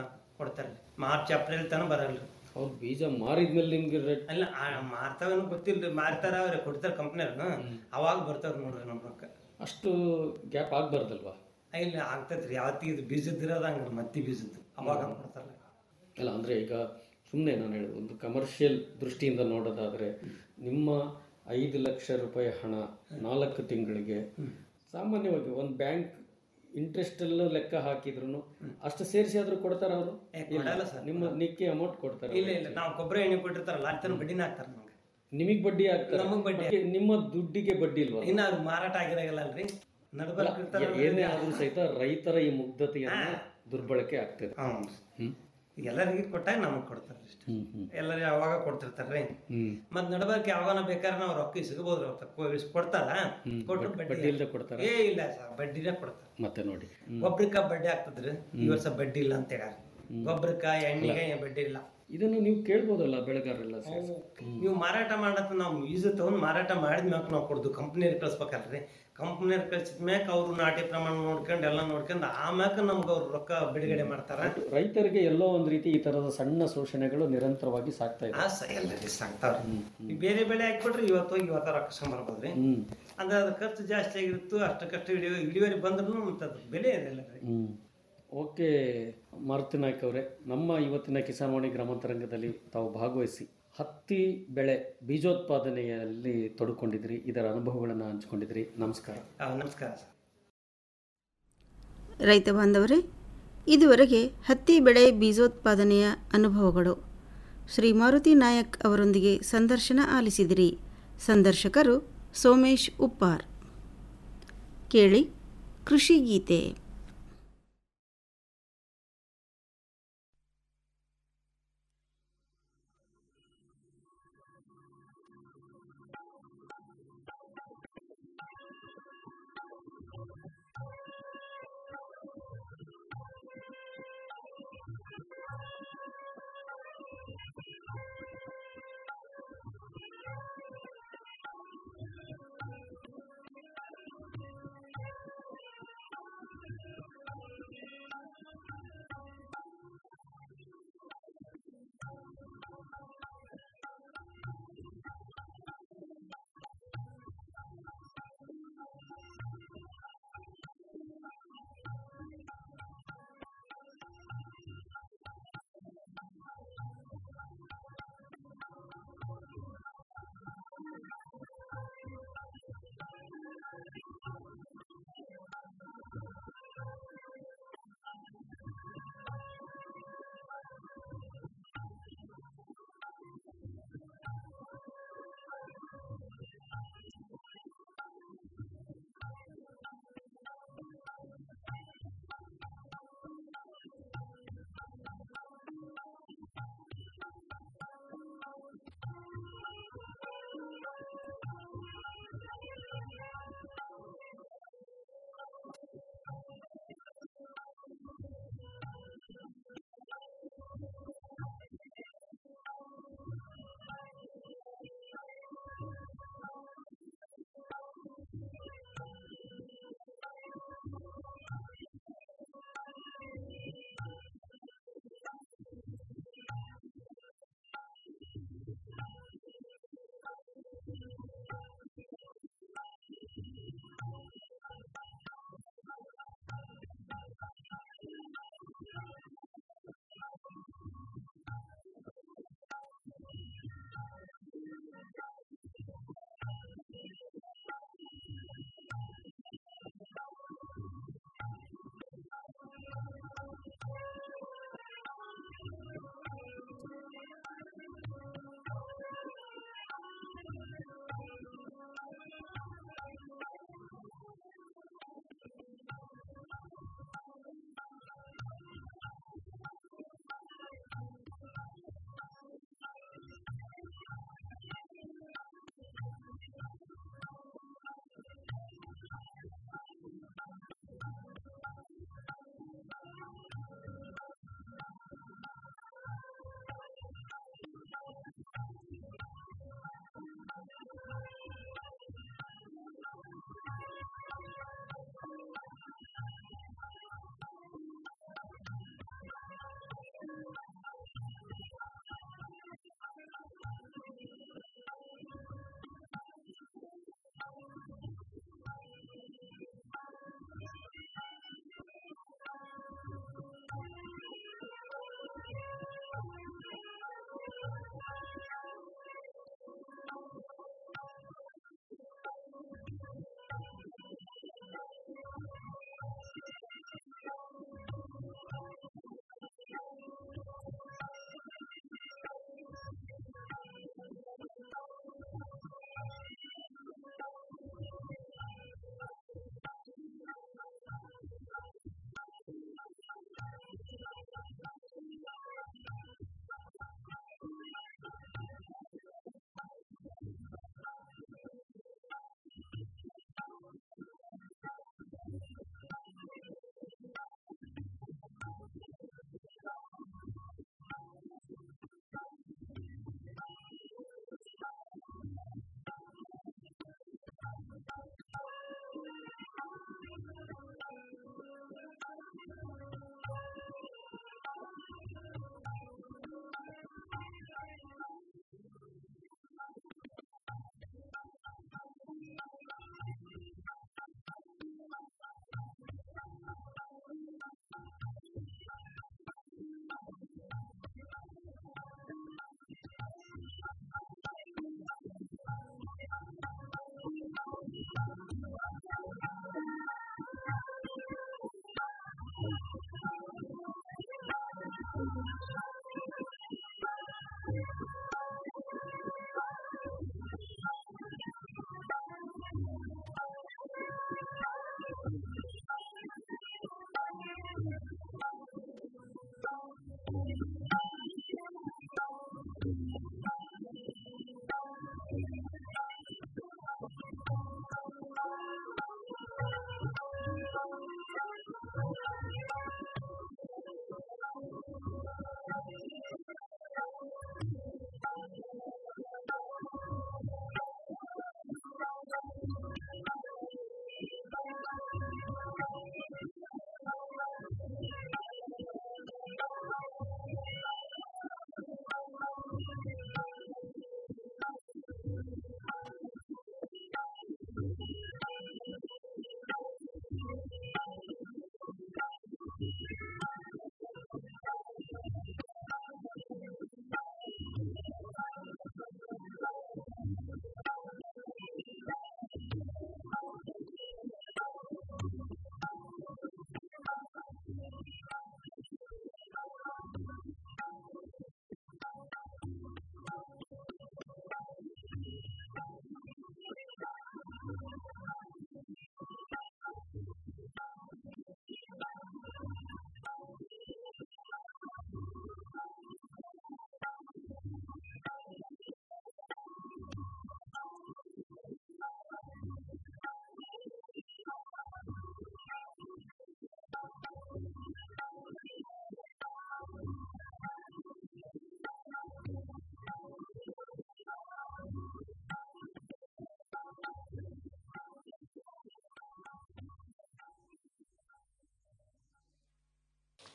ಕೊಡ್ತಾರೆ ಮಾರ್ಚ್ ಏಪ್ರಿಲ್ ತನಕ ಬರಲ್ಲ ಹೌದು ಬೀಜ ಮಾರಿದ್ಮೇಲೆ ನಿಮ್ಗೆ ರೇಟ್ ಅಲ್ಲ ಆ ಮಾರ್ತಾವೇನು ಗೊತ್ತಿಲ್ಲ ಮಾರ್ತಾರ ಅವ್ರೆ ಕೊಡ್ತಾರೆ ಕಂಪ್ನಿಯವ್ರು ಅವಾಗ ಬರ್ತಾವ್ರ ನೋಡ್ರಿ ನಮ್ಮ ರೊಕ್ಕ ಅಷ್ಟು ಗ್ಯಾಪ್ ಆಗ್ಬಾರ್ದಲ್ವಾ ಇಲ್ಲ ಆಗ್ತೈತ್ರಿ ಯಾವತ್ತಿಗೆ ಇದು ಬೀಜದ್ದಿರೋದು ಹಂಗ ಮತ್ತಿ ಬೀಜದ್ದು ಅವಾಗ ಕೊಡ್ತಾರಲ್ಲ ಅಲ್ಲ ಅಂದರೆ ಈಗ ಸುಮ್ಮನೆ ನಾನು ಹೇಳೋದು ಒಂದು ಕಮರ್ಷಿಯಲ್ ದೃಷ್ಟಿಯಿಂದ ನೋಡೋದಾದರೆ ನಿಮ್ಮ ಐದು ಲಕ್ಷ ರೂಪಾಯಿ ಹಣ ನಾಲ್ಕು ತಿಂಗಳಿಗೆ ಸಾಮಾನ್ಯವಾಗಿ ಒಂದು ಬ್ಯಾಂಕ್ ಇಂಟ್ರೆಸ್ಟ್ ಎಲ್ಲ ಲೆಕ್ಕ ಹಾಕಿದ್ರು ಅಷ್ಟು ಸೇರಿಸಿ ಆದ್ರೂ ಕೊಡ್ತಾರ ಅವರು ಏ, ಕೊಡಲ್ಲ ಸರ್ ನಿಮ್ಮ ನಿಕ್ಕಿ ಅಮೌಂಟ್ ಕೊಡ್ತಾರೆ ಇಲ್ಲ ಇಲ್ಲ ನಾವು ಗೊಬ್ಬರ ಎಣ್ಣೆ ಕೊಟ್ಟಿರ್ತಾರಲ್ಲ ಅಲ್ಲಿ ತನಕ ಬಡ್ಡಿನ ಹಾಕ್ತಾರೆ ನಮ್ಗೆ ನಿಮಗೆ ಬಡ್ಡಿ ಆಗ್ತಾರೆ ನಮಗ್ ಬಡ್ಡಿ ಮತ್ತೆ ನಿಮ್ಮ ದುಡ್ಡಿಗೆ ಬಡ್ಡಿ ಇಲ್ವಾ ಇನ್ನ ಅವ್ರು ಮಾರಾಟ ಆಗಿರಾಗಲ್ಲ ಅಲ್ರಿ ನಡ್ಬರ್ಕ್ ಇರ್ತಾರ ಏನೇ ಆದ್ರೂ ಸಹಿತ ರೈತರ ಈ ಮುಗ್ಧತೆಯನ್ನ ದುರ್ಬಳಕೆ ಆಗ್ತದೆ ಹ್ಞೂ ಹ್ಮ್ ಎಲ್ಲರಿಗೆ ಕೊಟ್ಟಾಗ ನಮಗ್ ಕೊಡ್ತಾರೆ ಅಷ್ಟೇ ಹ್ಮ್ ಹ್ಮ್ ಎಲ್ಲರಿಗೆ ಅವಾಗ ಕೊಡ್ತಿರ್ತಾರ್ರಿ ಹ್ಮ್ ಮತ್ ನಡ್ಬರ್ಕ್ ಯಾವಾಗ ಬೇಕಾದ್ರೆ ನಾವು ರೊಕ್ಕ ಇಸ್ಕೋಬಹುದು ಕೊಡ್ತಾರ ಕೊಟ್ಟು ಬಡ್ಡಿ ಬಡ್ಡಿ ಇಲ್ದೆ ಕೊಡ್ತಾರ ಏ ಇಲ್ಲ ಸರ್ ಬಡ್ಡಿನೇ ಕೊಡ್ತಾರೆ ಮತ್ತೆ ನೋಡಿ ಗೊಬ್ಬರಕ್ಕ ಬಡ್ಡಿ ಆಗ್ತದ್ರಿ ಈ ವರ್ಷ ಬಡ್ಡಿ ಇಲ್ಲ ಅಂತ ಹೇಳಿ ಗೊಬ್ಬರಕ್ಕ ಎಣ್ಣೆಗೆ ಏನ್ ಬಡ್ಡಿ ಇಲ್ಲ ಇದನ್ನು ನೀವು ಕೇಳ್ಬೋದಲ್ಲ ಬೆಳೆಗಾರರೆಲ್ಲ ಸೇರ್ಸಿ. ನೀವು ಮಾರಾಟ ಮಾಡತ್ತ ನಾವು ಬೀಜ ತಗೊಂಡ್ ಮಾರಾಟ ಮಾಡಿದ ಮ್ಯಾಕ ನಾವು ಕೊಡುದು ಕಂಪ್ನಿಯವ್ರಿಗೆ ಕಳ್ಸ್ಬೇಕಲ್ರಿ ಕಂಪ್ನಿಯವ್ರಿಗೆ ಕಳ್ಸಿದ ಮ್ಯಾಕ ಅವ್ರು ನಾಟಿ ಪ್ರಮಾಣ ನೋಡ್ಕೊಂಡು ಎಲ್ಲ ನೋಡ್ಕೊಂಡು ಆಮ್ಯಾಕ ನಮ್ಗೆ ಅವ್ರು ರೊಕ್ಕ ಬಿಡುಗಡೆ ಮಾಡ್ತಾರ ರೈತರಿಗೆ ಎಲ್ಲೋ ಒಂದ್ ರೀತಿ ಈ ತರದ ಸಣ್ಣ ಶೋಷಣೆಗಳು ನಿರಂತರವಾಗಿ ಸಾಕ್ತಾ ಇದೆ ಆ ಸ ಎಲ್ಲರಿ ಸಾಕ್ತಾವ್ರಿ ಈ ಬೇರೆ ಬೆಳೆ ಹಾಕ್ಬಿಟ್ರೆ ಇವತ್ತು ಹೋಗಿ ಇವತ್ತ ರೊಕ್ಕ ಸಂಬರ್ಬೋದ್ರಿ ಹ್ಮ್ ಅಂದ್ರೆ ಅದ್ರ ಖರ್ಚು ಜಾಸ್ತಿ ಆಗಿರುತ್ತು ಅಷ್ಟಕ್ಕಷ್ಟು ಇಳಿ ಇಳುವರಿ ಬಂದ್ರು ಮತ್ತೆ ಅದ್ರ ಬೆಲೆ ಇರಲ್ಲ ರೀ ಹ್ಮ್ ಓಕೆ ಮಾರುತಿ ನಾಯ್ಕ ಅವರೇ ನಮ್ಮ ಇವತ್ತಿನ ಕಿಸಾನ್ವಾಣಿ ಗ್ರಾಮಾಂತರಂಗದಲ್ಲಿ ತಾವು ಭಾಗವಹಿಸಿ ಹತ್ತಿ ಬೆಳೆ ಬೀಜೋತ್ಪಾದನೆಯಲ್ಲಿ ತೊಡ್ಕೊಂಡಿದ್ರಿ ಇದರ ಅನುಭವಗಳನ್ನು ಹಂಚಿಕೊಂಡಿದ್ರಿ ನಮಸ್ಕಾರ ಆ, ನಮಸ್ಕಾರ ಸರ್ ರೈತ ಬಾಂಧವರೇ ಇದುವರೆಗೆ ಹತ್ತಿ ಬೆಳೆ ಬೀಜೋತ್ಪಾದನೆಯ ಅನುಭವಗಳು ಶ್ರೀ ಮಾರುತಿ ನಾಯಕ್ ಅವರೊಂದಿಗೆ ಸಂದರ್ಶನ ಆಲಿಸಿದಿರಿ ಸಂದರ್ಶಕರು ಸೋಮೇಶ್ ಉಪ್ಪಾರ್ ಕೇಳಿ ಕೃಷಿ ಗೀತೆ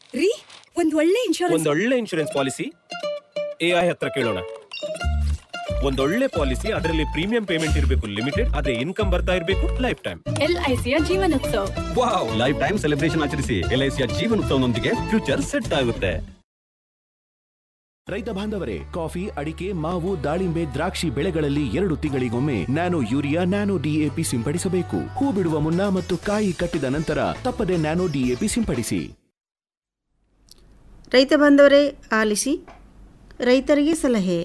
ರೀ ಒಂದ್ ಒಳ್ಳೆ ಇನ್ಶೂರೆನ್ಸ್ ಒಂದೊಳ್ಳೆ ಇನ್ಶೂರೆನ್ಸ್ ಪಾಲಿಸಿ ಎಐ ಹತ್ರ ಕೇಳೋಣ ಒಂದೊಳ್ಳೆ ಪಾಲಿಸಿ ಅದರಲ್ಲಿ ಪ್ರೀಮಿಯಂ ಪೇಮೆಂಟ್ ಇರಬೇಕು ಲಿಮಿಟೆಡ್ ಅದೇ ಇನ್ಕಮ್ ಬರ್ತಾ ಇರಬೇಕು ಲೈಫ್ ಟೈಮ್ ಎಲ್ಐಸಿಯ ಜೀವನೋತ್ಸವ ವಾವ್ ಲೈಫ್ ಟೈಮ್ ಸೆಲೆಬ್ರೇಷನ್ ಆಚರಿಸಿ ಎಲ್ಐಸಿಯ ಜೀವನ ಉತ್ಸವನೊಂದಿಗೆ ಫ್ಯೂಚರ್ ಸೆಟ್ ಆಗುತ್ತೆ ರೈತ ಬಾಂಧವರೇ ಕಾಫಿ ಅಡಿಕೆ ಮಾವು ದಾಳಿಂಬೆ ದ್ರಾಕ್ಷಿ ಬೆಳೆಗಳಲ್ಲಿ ಎರಡು ತಿಂಗಳಿಗೊಮ್ಮೆ ನ್ಯಾನೋ ಯೂರಿಯಾ ನ್ಯಾನೋ ಡಿಎಪಿ ಸಿಂಪಡಿಸಬೇಕು ಹೂ ಬಿಡುವ ಮುನ್ನ ಮತ್ತು ಕಾಯಿ ಕಟ್ಟಿದ ನಂತರ ತಪ್ಪದೆ ನ್ಯಾನೋ ಡಿಎಪಿ ಸಿಂಪಡಿಸಿ ರೈತ ಬಾಂಧವರೇ ಆಲಿಸಿ ರೈತರಿಗೆ ಸಲಹೆ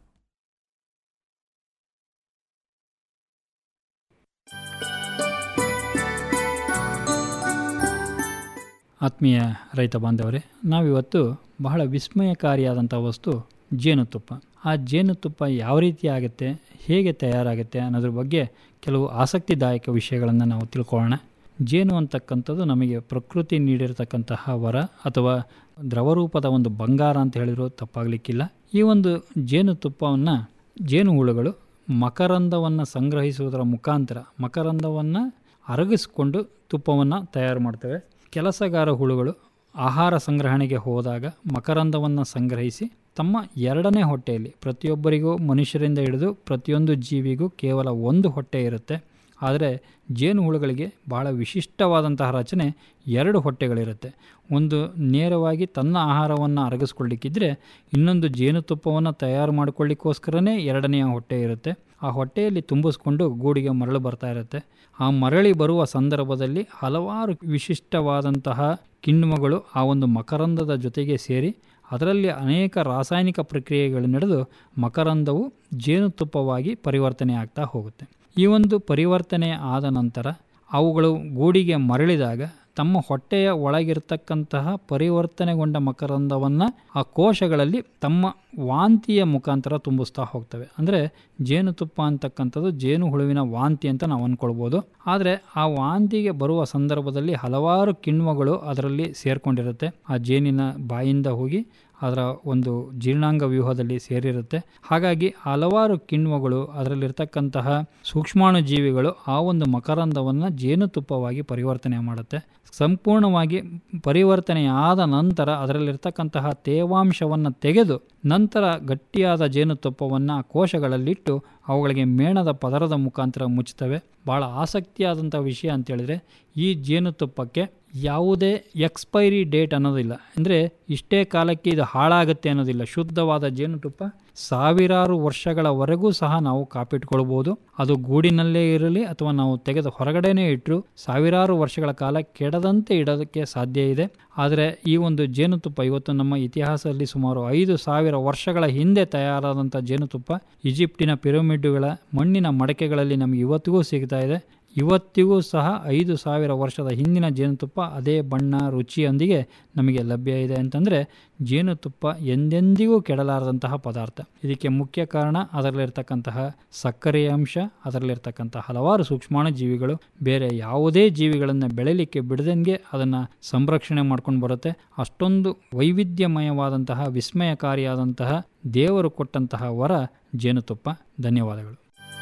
ಆತ್ಮೀಯ ರೈತ ಬಾಂಧವರೇ ನಾವಿವತ್ತು ಬಹಳ ವಿಸ್ಮಯಕಾರಿಯಾದಂಥ ವಸ್ತು ಜೇನುತುಪ್ಪ ಆ ಜೇನುತುಪ್ಪ ಯಾವ ರೀತಿ ಆಗುತ್ತೆ ಹೇಗೆ ತಯಾರಾಗುತ್ತೆ ಅನ್ನೋದ್ರ ಬಗ್ಗೆ ಕೆಲವು ಆಸಕ್ತಿದಾಯಕ ವಿಷಯಗಳನ್ನು ನಾವು ತಿಳ್ಕೊಳ್ಳೋಣ ಜೇನು ಅಂತಕ್ಕಂಥದ್ದು ನಮಗೆ ಪ್ರಕೃತಿ ನೀಡಿರತಕ್ಕಂತಹ ವರ ಅಥವಾ ದ್ರವರೂಪದ ಒಂದು ಬಂಗಾರ ಅಂತ ಹೇಳಿದರೂ ತಪ್ಪಾಗಲಿಕ್ಕಿಲ್ಲ ಈ ಒಂದು ಜೇನುತುಪ್ಪವನ್ನು ಜೇನುಹುಳುಗಳು ಮಕರಂದವನ್ನು ಸಂಗ್ರಹಿಸುವುದರ ಮುಖಾಂತರ ಮಕರಂದವನ್ನು ಅರಗಿಸಿಕೊಂಡು ತುಪ್ಪವನ್ನು ತಯಾರು ಮಾಡ್ತವೆ ಕೆಲಸಗಾರ ಹುಳುಗಳು ಆಹಾರ ಸಂಗ್ರಹಣೆಗೆ ಹೋದಾಗ ಮಕರಂದವನ್ನು ಸಂಗ್ರಹಿಸಿ ತಮ್ಮ ಎರಡನೇ ಹೊಟ್ಟೆಯಲ್ಲಿ ಪ್ರತಿಯೊಬ್ಬರಿಗೂ ಮನುಷ್ಯರಿಂದ ಹಿಡಿದು ಪ್ರತಿಯೊಂದು ಜೀವಿಗೂ ಕೇವಲ ಒಂದು ಹೊಟ್ಟೆ ಇರುತ್ತೆ ಆದರೆ ಜೇನುಹುಳುಗಳಿಗೆ ಬಹಳ ವಿಶಿಷ್ಟವಾದಂತಹ ರಚನೆ ಎರಡು ಹೊಟ್ಟೆಗಳಿರುತ್ತೆ ಒಂದು ನೇರವಾಗಿ ತನ್ನ ಆಹಾರವನ್ನು ಅರಗಿಸ್ಕೊಳ್ಳಿಕ್ಕಿದ್ರೆ ಇನ್ನೊಂದು ಜೇನುತುಪ್ಪವನ್ನು ತಯಾರು ಮಾಡಿಕೊಳ್ಳಿಕ್ಕೋಸ್ಕರನೇ ಎರಡನೆಯ ಹೊಟ್ಟೆ ಇರುತ್ತೆ ಆ ಹೊಟ್ಟೆಯಲ್ಲಿ ತುಂಬಿಸ್ಕೊಂಡು ಗೂಡಿಗೆ ಮರಳು ಬರ್ತಾ ಇರುತ್ತೆ ಆ ಮರಳಿ ಬರುವ ಸಂದರ್ಭದಲ್ಲಿ ಹಲವಾರು ವಿಶಿಷ್ಟವಾದಂತಹ ಕಿಣ್ವಗಳು ಆ ಒಂದು ಮಕರಂದದ ಜೊತೆಗೆ ಸೇರಿ ಅದರಲ್ಲಿ ಅನೇಕ ರಾಸಾಯನಿಕ ಪ್ರಕ್ರಿಯೆಗಳು ನಡೆದು ಮಕರಂದವು ಜೇನುತುಪ್ಪವಾಗಿ ಪರಿವರ್ತನೆ ಆಗ್ತಾ ಹೋಗುತ್ತೆ ಈ ಒಂದು ಪರಿವರ್ತನೆ ಆದ ನಂತರ ಅವುಗಳು ಗೂಡಿಗೆ ಮರಳಿದಾಗ ತಮ್ಮ ಹೊಟ್ಟೆಯ ಒಳಗಿರ್ತಕ್ಕಂತಹ ಪರಿವರ್ತನೆಗೊಂಡ ಮಕರಂದವನ್ನು ಆ ಕೋಶಗಳಲ್ಲಿ ತಮ್ಮ ವಾಂತಿಯ ಮುಖಾಂತರ ತುಂಬಿಸ್ತಾ ಹೋಗ್ತವೆ ಅಂದರೆ ಜೇನುತುಪ್ಪ ಅಂತಕ್ಕಂಥದ್ದು ಜೇನು ಹುಳುವಿನ ವಾಂತಿ ಅಂತ ನಾವು ಅಂದ್ಕೊಳ್ಬೋದು ಆದರೆ ಆ ವಾಂತಿಗೆ ಬರುವ ಸಂದರ್ಭದಲ್ಲಿ ಹಲವಾರು ಕಿಣ್ವಗಳು ಅದರಲ್ಲಿ ಸೇರಿಕೊಂಡಿರುತ್ತೆ ಆ ಜೇನಿನ ಬಾಯಿಂದ ಹೋಗಿ ಅದರ ಒಂದು ಜೀರ್ಣಾಂಗ ವ್ಯೂಹದಲ್ಲಿ ಸೇರಿರುತ್ತೆ ಹಾಗಾಗಿ ಹಲವಾರು ಕಿಣ್ವಗಳು ಅದರಲ್ಲಿರ್ತಕ್ಕಂತಹ ಸೂಕ್ಷ್ಮಾಣು ಜೀವಿಗಳು ಆ ಒಂದು ಮಕರಂದವನ್ನು ಜೇನುತುಪ್ಪವಾಗಿ ಪರಿವರ್ತನೆ ಮಾಡುತ್ತೆ ಸಂಪೂರ್ಣವಾಗಿ ಪರಿವರ್ತನೆಯಾದ ನಂತರ ಅದರಲ್ಲಿರ್ತಕ್ಕಂತಹ ತೇವಾಂಶವನ್ನು ತೆಗೆದು ನಂತರ ಗಟ್ಟಿಯಾದ ಜೇನುತುಪ್ಪವನ್ನು ಆ ಕೋಶಗಳಲ್ಲಿಟ್ಟು ಅವುಗಳಿಗೆ ಮೇಣದ ಪದರದ ಮುಖಾಂತರ ಮುಚ್ಚುತ್ತವೆ ಭಾಳ ಆಸಕ್ತಿಯಾದಂಥ ವಿಷಯ ಅಂತೇಳಿದರೆ ಈ ಜೇನುತುಪ್ಪಕ್ಕೆ ಯಾವುದೇ ಎಕ್ಸ್ಪೈರಿ ಡೇಟ್ ಅನ್ನೋದಿಲ್ಲ ಅಂದರೆ ಇಷ್ಟೇ ಕಾಲಕ್ಕೆ ಇದು ಹಾಳಾಗುತ್ತೆ ಅನ್ನೋದಿಲ್ಲ ಶುದ್ಧವಾದ ಜೇನುತುಪ್ಪ ಸಾವಿರಾರು ವರ್ಷಗಳವರೆಗೂ ಸಹ ನಾವು ಕಾಪಿಟ್ಕೊಳ್ಬೋದು ಅದು ಗೂಡಿನಲ್ಲೇ ಇರಲಿ ಅಥವಾ ನಾವು ತೆಗೆದು ಹೊರಗಡೆನೇ ಇಟ್ಟರು ಸಾವಿರಾರು ವರ್ಷಗಳ ಕಾಲ ಕೆಡದಂತೆ ಇಡೋದಕ್ಕೆ ಸಾಧ್ಯ ಇದೆ ಆದರೆ ಈ ಒಂದು ಜೇನುತುಪ್ಪ ಇವತ್ತು ನಮ್ಮ ಇತಿಹಾಸದಲ್ಲಿ ಸುಮಾರು ಐದು ಸಾವಿರ ವರ್ಷಗಳ ಹಿಂದೆ ತಯಾರಾದಂಥ ಜೇನುತುಪ್ಪ ಈಜಿಪ್ಟಿನ ಪಿರಮಿಡ್ಡುಗಳ ಮಣ್ಣಿನ ಮಡಕೆಗಳಲ್ಲಿ ನಮಗೆ ಇವತ್ತಿಗೂ ಸಿಗ್ತಾ ಇದೆ ಇವತ್ತಿಗೂ ಸಹ ಐದು ಸಾವಿರ ವರ್ಷದ ಹಿಂದಿನ ಜೇನುತುಪ್ಪ ಅದೇ ಬಣ್ಣ ರುಚಿಯೊಂದಿಗೆ ನಮಗೆ ಲಭ್ಯ ಇದೆ ಅಂತಂದರೆ ಜೇನುತುಪ್ಪ ಎಂದೆಂದಿಗೂ ಕೆಡಲಾರದಂತಹ ಪದಾರ್ಥ ಇದಕ್ಕೆ ಮುಖ್ಯ ಕಾರಣ ಅದರಲ್ಲಿರ್ತಕ್ಕಂತಹ ಸಕ್ಕರೆಯ ಅಂಶ ಅದರಲ್ಲಿರ್ತಕ್ಕಂತಹ ಹಲವಾರು ಸೂಕ್ಷ್ಮಾಣು ಜೀವಿಗಳು ಬೇರೆ ಯಾವುದೇ ಜೀವಿಗಳನ್ನು ಬೆಳೆಯಲಿಕ್ಕೆ ಬಿಡದಂಗೆ ಅದನ್ನು ಸಂರಕ್ಷಣೆ ಮಾಡ್ಕೊಂಡು ಬರುತ್ತೆ ಅಷ್ಟೊಂದು ವೈವಿಧ್ಯಮಯವಾದಂತಹ ವಿಸ್ಮಯಕಾರಿಯಾದಂತಹ ದೇವರು ಕೊಟ್ಟಂತಹ ವರ ಜೇನುತುಪ್ಪ ಧನ್ಯವಾದಗಳು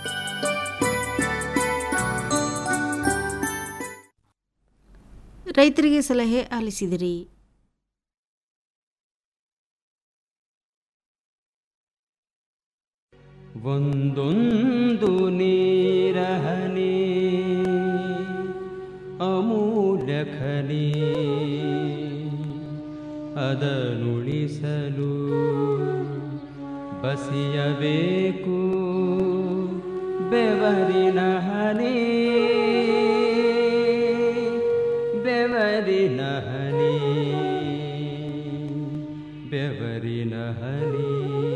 ರೈತರಿಗೆ ಸಲಹೆ ಆಲಿಸಿದಿರಿ ಒಂದೊಂದು ನೀರಹನಿ ಅಮೂಲ್ಯ ಖನಿ ಅದನುಳಿಸಲು ಬಸಿಯಬೇಕು ಬೆವರಿನ ಹನಿ ಬೆವರಿನ ಹನಿ ಬೆವರಿನ ಹನಿ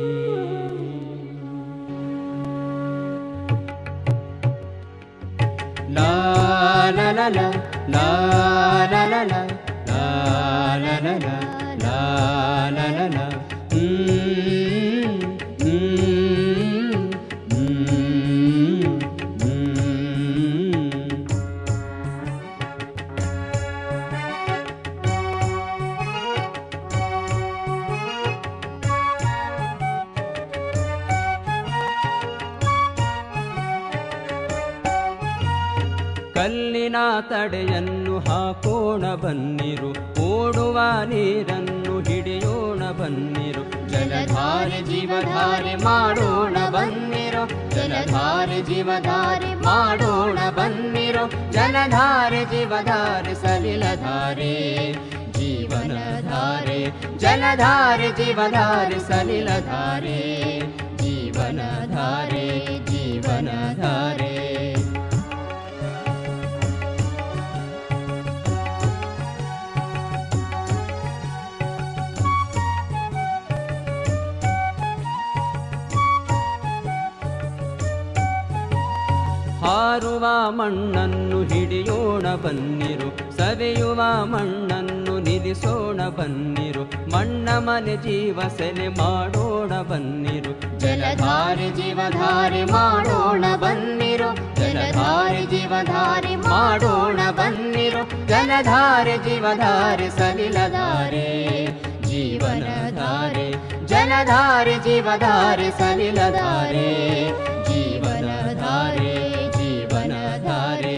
La la la la la la la la la la la la la la la la Mm, mm, mm, mm. ಕಲ್ಲಿನ ತಡೆಯನ್ನು ಹಾಕೋಣ ಬನ್ನಿರು ಓಡುವ ನೀರನ್ನು ಹಿಡಿಯೋಣ ಬನ್ನಿರು ಜಲಧಾರೆ ಜೀವಧಾರೆ ಮಾಡೋಣ ಬನ್ನಿರು ಜಲಧಾರೆ ಜೀವಧಾರೆ ಮಾಡೋಣ ಬನ್ನಿರು ಜಲಧಾರೆ ಜೀವಧಾರೆ ಸಲಿಲಧಾರೆ ಜೀವನಧಾರೆ ಜಲಧಾರೆ ಜೀವಧಾರೆ ಸಲಿಲಧಾರೆ ಜೀವನಧಾರೆ ಜೀವನಧಾರೆ ಹಾರುವ ಮಣ್ಣನ್ನು ಹಿಡಿಯೋಣ ಬನ್ನಿರು ಸವೆಯುವ ಮಣ್ಣನ್ನು ನಿಲ್ಲಿಸೋಣ ಬನ್ನಿರು ಮಣ್ಣ ಮನೆ ಜೀವ ಸೆಲೆ ಮಾಡೋಣ ಬನ್ನಿರು ಜಲಧಾರೆ ಜೀವಧಾರೆ ಮಾಡೋಣ ಬನ್ನಿರು ಜಲಧಾರೆ ಜೀವಧಾರೆ ಮಾಡೋಣ ಬನ್ನಿರು ಜಲಧಾರೆ ಜೀವಧಾರೆ ಸಲಿಲಧಾರೆ ಜೀವನಧಾರೆ ಜಲಧಾರೆ ಜೀವಧಾರೆ ಸಲಿಲಧಾರೆ ಜೀವನಧಾರೆ ಜೀವನಧಾರೆ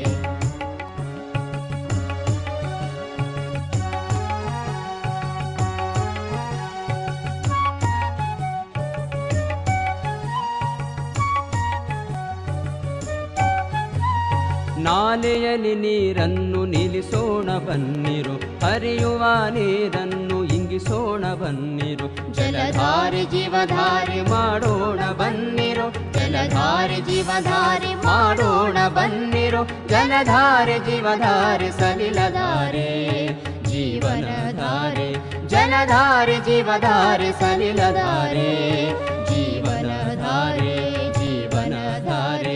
ನಾಲೆಯಲ್ಲಿ ನೀರನ್ನು ನಿಲ್ಲಿಸೋಣ ಬನ್ನಿರು ಹರಿಯುವ ನೀರನ್ನು ಇಂಗಿಸೋಣ ಬನ್ನಿರು ಜಲಧಾರೆ ಜೀವಧಾರೆ ಮಾಡೋಣ ಬನ್ನಿರು ಜಲಧಾರೆ ಜೀವಧಾರೆ ಮಾಡೋಣ ಬನ್ನಿರು ಜಲಧಾರೆ ಜೀವಧಾರೆ ಸಲಿಲಧಾರೆ ಜೀವನಧಾರೆ ಜಲಧಾರೆ ಜೀವಧಾರೆ ಸಲಿಲಧಾರೆ ಜೀವನಧಾರೆ ಜೀವನಧಾರೆ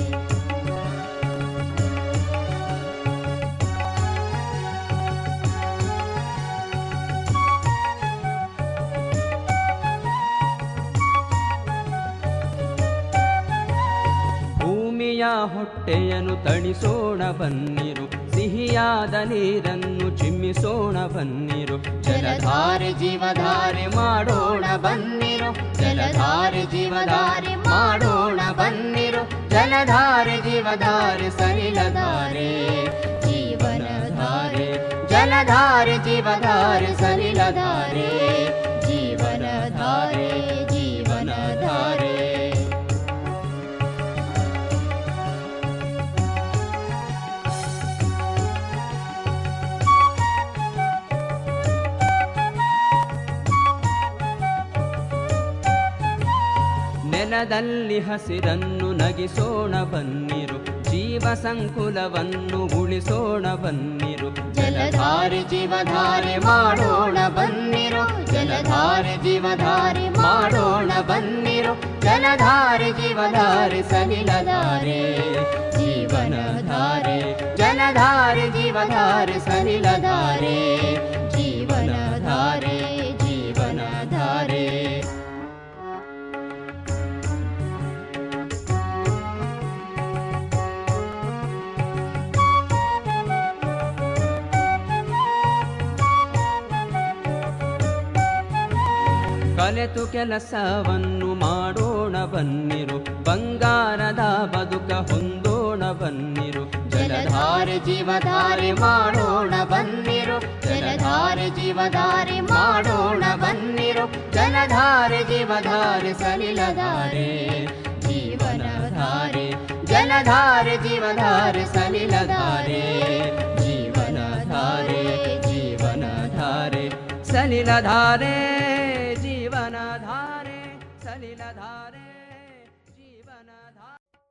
ಭೂಮಿಯ ಹೊಟ್ಟೆಯನ್ನು ತಣಿಸೋಣ ಬನ್ನಿರು ಸಿಹಿಯಾದ ನೀರನ್ನು ಚಿಮ್ಮಿಸೋಣ ಬನ್ನಿರು ಜಲಧಾರೆ ಜೀವಧಾರೆ ಮಾಡೋಣ ಬನ್ನಿರು ಜಲಧಾರೆ ಜೀವಧಾರೆ ಮಾಡೋಣ ಬನ್ನಿರು ಜಲಧಾರೆ ಜೀವಧಾರೆ ಸಲಿಲಧಾರೆ ಜೀವನಧಾರೆ ಜಲಧಾರೆ ಜೀವಧಾರೆ ಸಲಿಲಧಾರೆ ಜೀವನಧಾರೆ ಜೀವನಧಾರೆ ನೆಲದಲ್ಲಿ ಹಸಿರನ್ನು ನಗಿಸೋಣ ಬನ್ನಿರು ಜೀವ ಸಂಕುಲವನ್ನು ಉಳಿಸೋಣ ಬನ್ನಿರು ಜಲಧಾರೆ ಜೀವಧಾರೆ ಮಾಡೋಣ ಬನ್ನಿರು ಜಲಧಾರೆ ಜೀವಧಾರೆ ಮಾಡೋಣ ಬನ್ನಿರು ಜಲಧಾರೆ ಜೀವಧಾರೆ ಸಲಿಲಧಾರೆ ಜೀವನಧಾರೆ ಜಲಧಾರೆ ಜೀವಧಾರೆ ಸಲಿಲಧಾರೆ ಜೀವನಧಾರೆ ಜೀವನಧಾರೆ ಕಲೆತು ಕೆಲಸವನ್ನು ಮಾಡೋಣ ಬನ್ನಿರು ಬಂಗಾರದ ಬದುಕ ಹೊಂದೋಣ ಬನ್ನಿರು ಜಲಧಾರೆ ಜೀವಧಾರೆ ಮಾಡೋಣ ಬನ್ನಿರು ಜಲಧಾರೆ ಜೀವಧಾರೆ ಮಾಡೋಣ ಬನ್ನಿರು ಜಲಧಾರೆ ಜೀವಧಾರೆ ಸಲಿಲಧಾರೆ ಜೀವನಧಾರೆ ಜಲಧಾರೆ ಜೀವಧಾರೆ ಸಲಿಲಧಾರೆ ಜೀವನಧಾರೆ ಜೀವನಧಾರೆ ಸಲಿಲಧಾರೆ ಜೀವನಧಾರೆ ಸಲಿಲಧಾರೆ ಜೀವನಧಾರೆ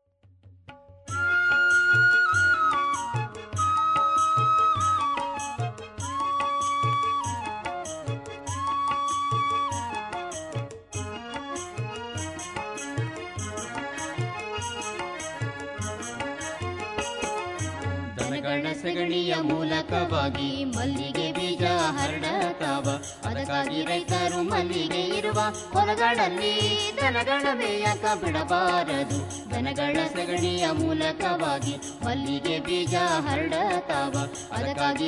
ದನಗಳ ಸಗಣಿಯ ಮೂಲಕವಾಗಿ ಮಲ್ಲಿಗೆ ಬೀಜ ಹರಡತಾವ ಅದಕ್ಕಾಗಿ ರೈತರು ಮಲ್ಲಿಗೆ ಇರುವ ಹೊಲಗಳಲ್ಲಿ ದನಗಳ ಮೇಯಕ ಬಿಡಬಾರದು ದನಗಳ ಸಗಣಿಯ ಮೂಲಕವಾಗಿ ಮಲ್ಲಿಗೆ ಬೀಜ ಹರಡತಾವ ಅದಕ್ಕಾಗಿ